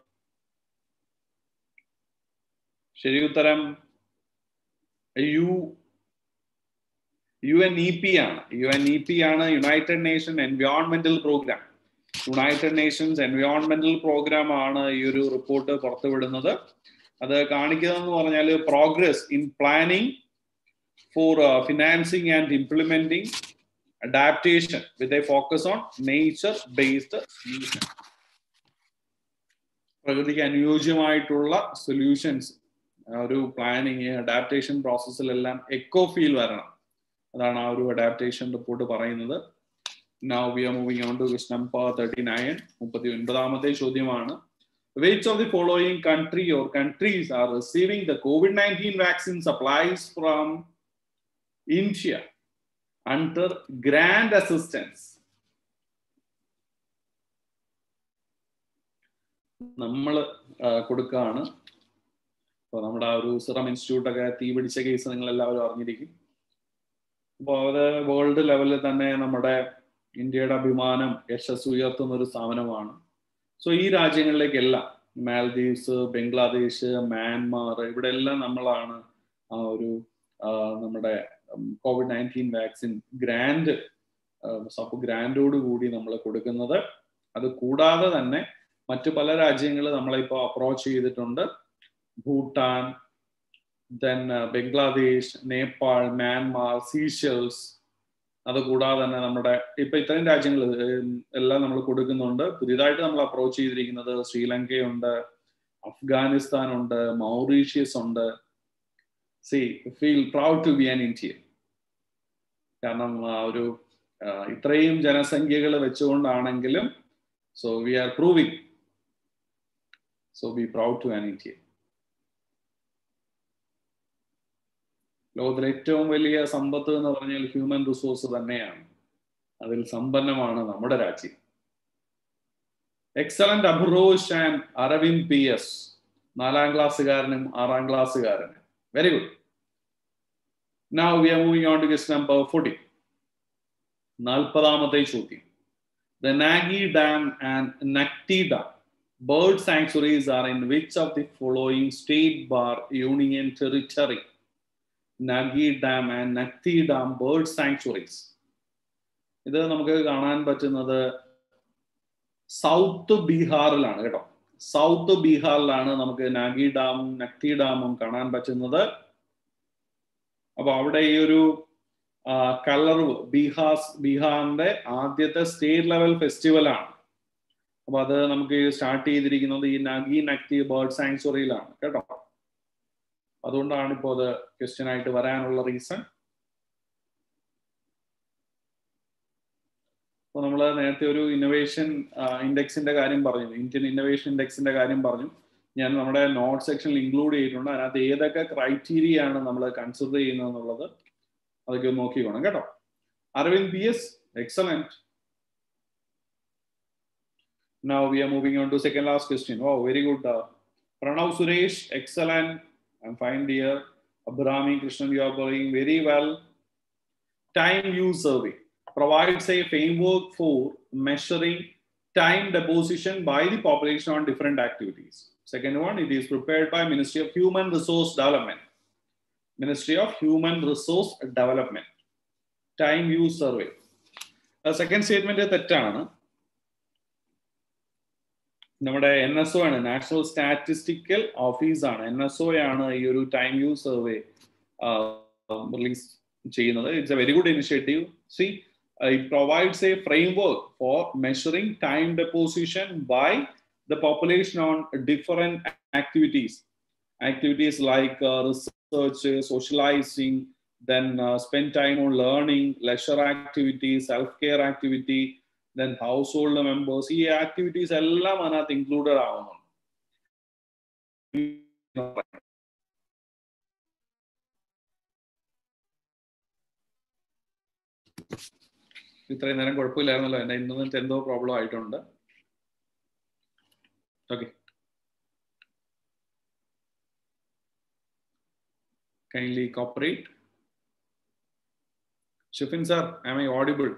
ശരി ഉത്തരം U U N E P ആണ് യു എൻ ഇ പി ആണ് United nation എൻവയോൺമെന്റൽ programme United Nations എൻവയോൺമെന്റൽ programme ആണ് ഈ ഒരു report പുറത്തുവിടുന്നത് അത് കാണിക്കുന്നതെന്ന് പറഞ്ഞാൽ progress in planning four financing and implementing adaptation with a focus on nature based solution പ്രകൃതിക്ക് അനുയോജ്യമായിട്ടുള്ള solutions ഒരു പ്ലാനിങ് അഡാപ്റ്റേഷൻ പ്രോസസ്സിലെല്ലാം എക്കോ ഫീൽ വരണം അതാണ് ആ ഒരു അഡാപ്റ്റേഷൻ റിപ്പോർട്ട് പറയുന്നത് now we are moving on to quest number thirty nine മുപ്പത്തി ഒൻപതാമത്തെ ചോദ്യമാണ് which of the following country or countries are receiving the COVID-19 vaccine supplies from India under grant assistance? നമ്മൾ കൊടുക്കുകയാണ് അപ്പോൾ നമ്മുടെ ആ ഒരു സിറം ഇൻസ്റ്റിറ്റ്യൂട്ട് ഒക്കെ തീ പിടിച്ച കേസ് നിങ്ങൾ എല്ലാവരും അറിഞ്ഞിരിക്കും അപ്പോൾ അത് വേൾഡ് ലെവലിൽ തന്നെ നമ്മുടെ ഇന്ത്യയുടെ അഭിമാനം യശസ് ഉയർത്തുന്ന ഒരു സ്ഥാപനമാണ് സോ ഈ രാജ്യങ്ങളിലേക്കെല്ലാം മാൽദീവ്സ് ബംഗ്ലാദേശ് മ്യാൻമാർ ഇവിടെ എല്ലാം നമ്മളാണ് ആ ഒരു നമ്മുടെ കോവിഡ് നയൻറ്റീൻ വാക്സിൻ ഗ്രാൻഡ് സപ്പ് ഗ്രാൻഡോട് കൂടി നമ്മൾ കൊടുക്കുന്നത് അത് കൂടാതെ തന്നെ മറ്റു പല രാജ്യങ്ങൾ നമ്മളിപ്പോൾ അപ്രോച്ച് ചെയ്തിട്ടുണ്ട് Bhutan then Bangladesh Nepal Myanmar Seychelles അത് കൂടാതെ തന്നെ നമ്മുടെ ഇപ്പൊ ഇത്രയും രാജ്യങ്ങൾ എല്ലാം നമ്മൾ കൊടുക്കുന്നുണ്ട് പുതിയതായിട്ട് നമ്മൾ അപ്രോച്ച് ചെയ്തിരിക്കുന്നത് ശ്രീലങ്കയുണ്ട് അഫ്ഗാനിസ്ഥാൻ ഉണ്ട് മൗറീഷ്യസ് ഉണ്ട് see feel proud to be an India കാരണം ഒരു ഇത്രയും ജനസംഖ്യകൾ വെച്ചുകൊണ്ടാണെങ്കിലും so we are proving so be proud to an India ലോകത്തിലെ ഏറ്റവും വലിയ സമ്പത്ത് എന്ന് പറഞ്ഞാൽ ഹ്യൂമൻ റിസോഴ്സ് തന്നെയാണ് അതിൽ സമ്പന്നമാണ് നമ്മുടെ രാജ്യം excellent Abrosh and Aravind P S നാലാം ക്ലാസ്സുകാരനും ആറാം ക്ലാസ്സുകാരനും very good now we are moving on to quest number forty നാൽപ്പതാമത്തെ ചോദ്യം the Nagi dam and Nakti dam bird sanctuaries are in which of the following state bar union territory Nagi dam and Nakti dam bird sanctuaries ഇത് നമുക്ക് കാണാൻ പറ്റുന്നത് south ബീഹാറിലാണ് കേട്ടോ south ബീഹാറിലാണ് നമുക്ക് നാഗി ഡാമും നക്തി ഡാമും കാണാൻ പറ്റുന്നത് അപ്പൊ അവിടെ ഈ ഒരു കലർവ് ബീഹാസ് ബീഹാറിന്റെ ആദ്യത്തെ സ്റ്റേറ്റ് ലെവൽ ഫെസ്റ്റിവൽ ആണ് അപ്പൊ അത് നമുക്ക് സ്റ്റാർട്ട് ചെയ്തിരിക്കുന്നത് ഈ നഗി നക്തി ബേർഡ് സാങ്ച്വറിയിലാണ് കേട്ടോ അതുകൊണ്ടാണ് ഇപ്പോൾ അത് ക്വസ്റ്റ്യൻ ആയിട്ട് വരാനുള്ള റീസൺ അപ്പോൾ നമ്മൾ നേരത്തെ ഒരു ഇന്നോവേഷൻ ഇൻഡെക്സിന്റെ കാര്യം പറഞ്ഞു ഇന്ത്യൻ ഇന്നോവേഷൻ ഇൻഡെക്സിന്റെ കാര്യം പറഞ്ഞു ഞാൻ നമ്മുടെ നോട്ട് സെക്ഷനിൽ ഇൻക്ലൂഡ് ചെയ്തിട്ടുണ്ട് അതിനകത്ത് ഏതൊക്കെ ക്രൈറ്റീരിയ ആണ് നമ്മൾ കൺസിഡർ ചെയ്യുന്നത് എന്നുള്ളത് അതൊക്കെ ഒന്ന് നോക്കിക്കോണം കേട്ടോ Aravind P S excellent Now we are moving on to second last question. Wow, very good. Uh, Pranav Suresh, excellent. I'm fine, dear. Abhrami Krishnan, you are doing very well. Time use survey provides a framework for measuring time deposition by the population on different activities. Second one, it is prepared by Ministry of Human Resource Development. Ministry of Human Resource Development. Time use survey. Uh, second statement തെറ്റാണ് നമ്മുടെ N S O ആണ് national statistical office ആണ് N S O ആണ് ഈ ഒരു time use survey release ചെയ്യുന്നത് it's a very good initiative see it provides a framework for measuring time deposition by the population on different activities activities like uh, research socializing then uh, spend time on learning leisure activities self-care activity then household members ഈ activities എല്ലാം അതിനകത്ത് included ആവുന്നുണ്ട് ഇത്രയും നേരം കുഴപ്പമില്ലായിരുന്നല്ലോ എന്റെ internet എന്തോ problem ആയിട്ടുണ്ട് okay kindly cooperate Shifin sir am I audible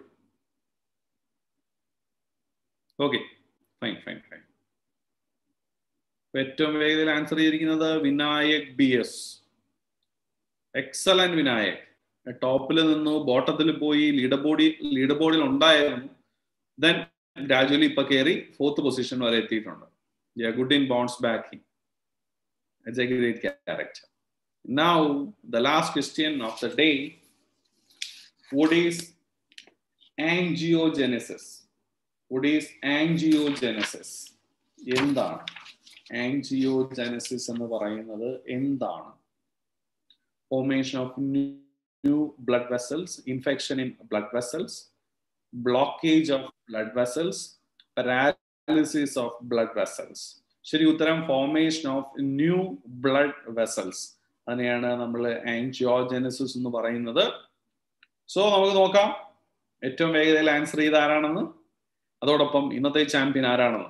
okay fine fine fine ഏറ്റവും വേഗത്തിൽ ആൻസർ ചെയ്തിരിക്കുന്നത് Vinayak B S excellent Vinayak ടോപ്പിൽ നിന്നു ബോട്ടത്തിൽ പോയി ലീഡർ ബോഡി ലീഡർ ബോർഡിൽ ഉണ്ടായിരുന്നു ദെൻ ഗ്രാജുവലി ഇപ്പൊ കയറി ഫോർത്ത് പൊസിഷൻ വരെ എത്തിയിട്ടുണ്ട് good in bounce back it's a great character now the last question of the day what is angiogenesis what is angiogenesis എന്താണ് ആൻജിയോജനസിസ് എന്ന് പറയുന്നത് എന്താണ് formation of new blood vessels infection in blood vessels blockage of blood vessels paralysis of blood vessels ശരി ഉത്തരം formation of new blood vessels അതിനെയാണ് നമ്മൾ ആൻജിയോജനസിസ് എന്ന് പറയുന്നത് സോ നമുക്ക് നോക്കാം ഏറ്റവും വേഗതയിൽ ആൻസർ ചെയ്ത ആരാണെന്ന് അതോടൊപ്പം ഇന്നത്തെ ചാമ്പ്യൻ ആരാണെന്ന്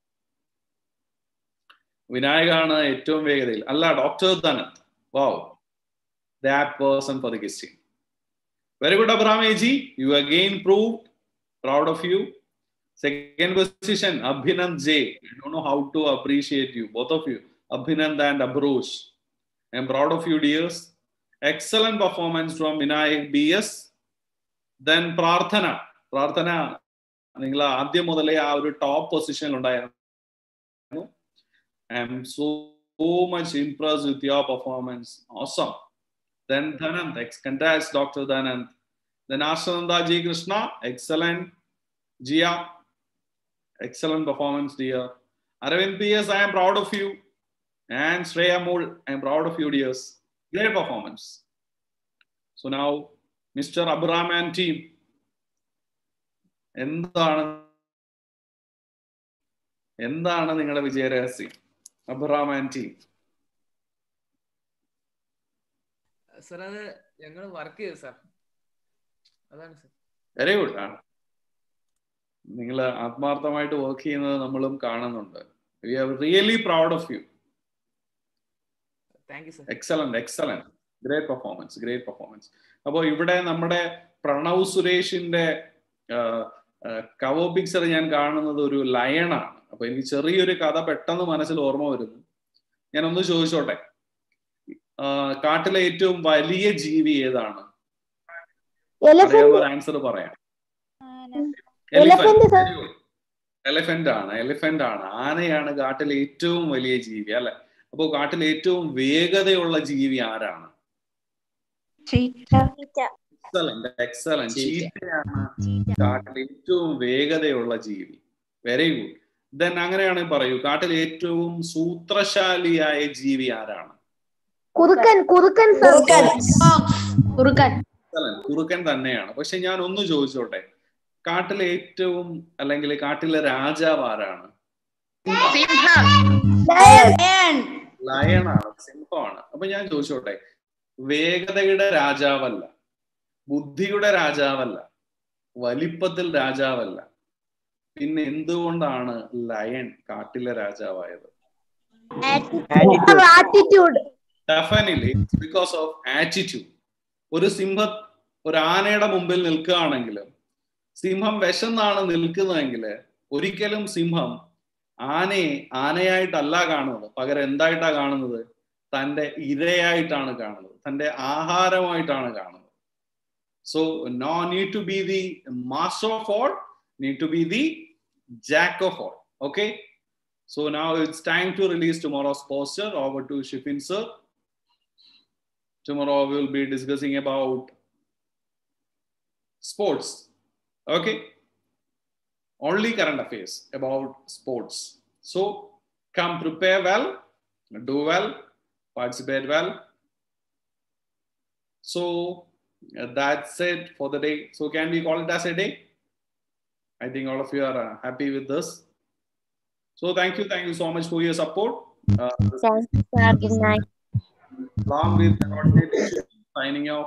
വിനായകാണ് ഏറ്റവും വേഗതയിൽ അല്ല ഡോക്ടർ ധനത് wow that person for the question very good അബ്രാമേജി you again prove proud of you second position Abhinand J I don't know how to appreciate you both of you Abhinand and അബ്രൂഷ് I M proud of you dears excellent performance from Vinayak B S then Prarthana Prarthana നിങ്ങൾ ആദ്യം മുതലേ ആ ഒരു top പൊസിഷനിൽ ഉണ്ടായിരുന്നു I'm so much impress with your performance awesome then Dhananth എക്സ് congrats doctor Dhananth then Ashrananda ji Krishna excellent Jiya excellent performance dear Aravind P S I M proud of you and Shreya മൂൾ I M proud of you dears great performance. So now, Mr. Abram and team, എന്താണ് എന്താണ് നിങ്ങളുടെ വിജയരഹസ്യം Abram and team sir അത് ഞങ്ങൾ work ചെയ്തു sir അതാണ് sir very good ആണ് നിങ്ങൾ ആത്മാർത്ഥമായിട്ട് വർക്ക് ചെയ്യുന്നത് നമ്മളും കാണുന്നുണ്ട് we are really proud of you thank you sir excellent excellent great performance great performance അപ്പോൾ ഇവിടെ നമ്മുടെ പ്രണവ് സുരേഷിന്റെ കവോ പിക്ചർ ഞാൻ കാണുന്നത് ഒരു ലയണാണ് അപ്പൊ എനിക്ക് ചെറിയൊരു കഥ പെട്ടെന്ന് മനസ്സിൽ ഓർമ്മ വരുന്നു ഞാൻ ഒന്ന് ചോദിച്ചോട്ടെ ആ, കാട്ടിലെ ഏറ്റവും വലിയ ജീവി ഏതാണ് അറിയാവുന്ന ആൻസർ പറയാം Elephant, sir. എലിഫന്റ് ആണ് എലിഫന്റ് ആണ് ആനയാണ് കാട്ടിലെ ഏറ്റവും വലിയ ജീവി അല്ലെ അപ്പോ കാട്ടിലെ ഏറ്റവും വേഗതയുള്ള ജീവി ആരാണ് എക്സലന്റ് എക്സലന്റ് ചീറ്റയാണ് കാട്ടിൽ ഏറ്റവും വേഗതയുള്ള ജീവി വെരി ഗുഡ് ദെൻ അങ്ങനെയാണെങ്കിൽ പറയൂ കാട്ടിൽ ഏറ്റവും സൂത്രശാലിയായ ജീവി ആരാണ് കുറുക്കൻ കുറുക്കൻ സർ കുറുക്കൻ Excellent. കുറുക്കൻ തന്നെയാണ് പക്ഷെ ഞാൻ ഒന്ന് ചോദിച്ചോട്ടെ കാട്ടിലെ ഏറ്റവും അല്ലെങ്കിൽ കാട്ടിലെ രാജാവ് ആരാണ് ലയണാണ് സിംഹമാണ് അപ്പൊ ഞാൻ ചോദിച്ചോട്ടെ വേഗതയുടെ രാജാവല്ല ബുദ്ധിയുടെ രാജാവല്ല വലിപ്പത്തിൽ രാജാവല്ല പിന്നെ എന്തുകൊണ്ടാണ് ലയൺ കാട്ടിലെ രാജാവായത് attitude definitely because of attitude ഒരു സിംഹ ഒരു ആനയുടെ മുമ്പിൽ നിൽക്കുകയാണെങ്കിൽ സിംഹം വിശന്നാണ് നിൽക്കുന്നതെങ്കിൽ ഒരിക്കലും സിംഹം ആനയെ ആനയായിട്ടല്ല കാണുന്നത് പകരം എന്തായിട്ടാ കാണുന്നത് തന്റെ ഇരയായിട്ടാണ് കാണുന്നത് തന്റെ ആഹാരമായിട്ടാണ് കാണുന്നത് so no need to be the master of all need to be the jack of all okay so now it's time to release tomorrow's poster over to Shifin sir tomorrow we will be discussing about sports okay only current affairs about sports so come prepare well do well participate well so uh, that's it for the day so can we call it as a day i think all of you are uh, happy with this so thank you thank you so much for your support uh, this is Good night. along with the coordinator signing off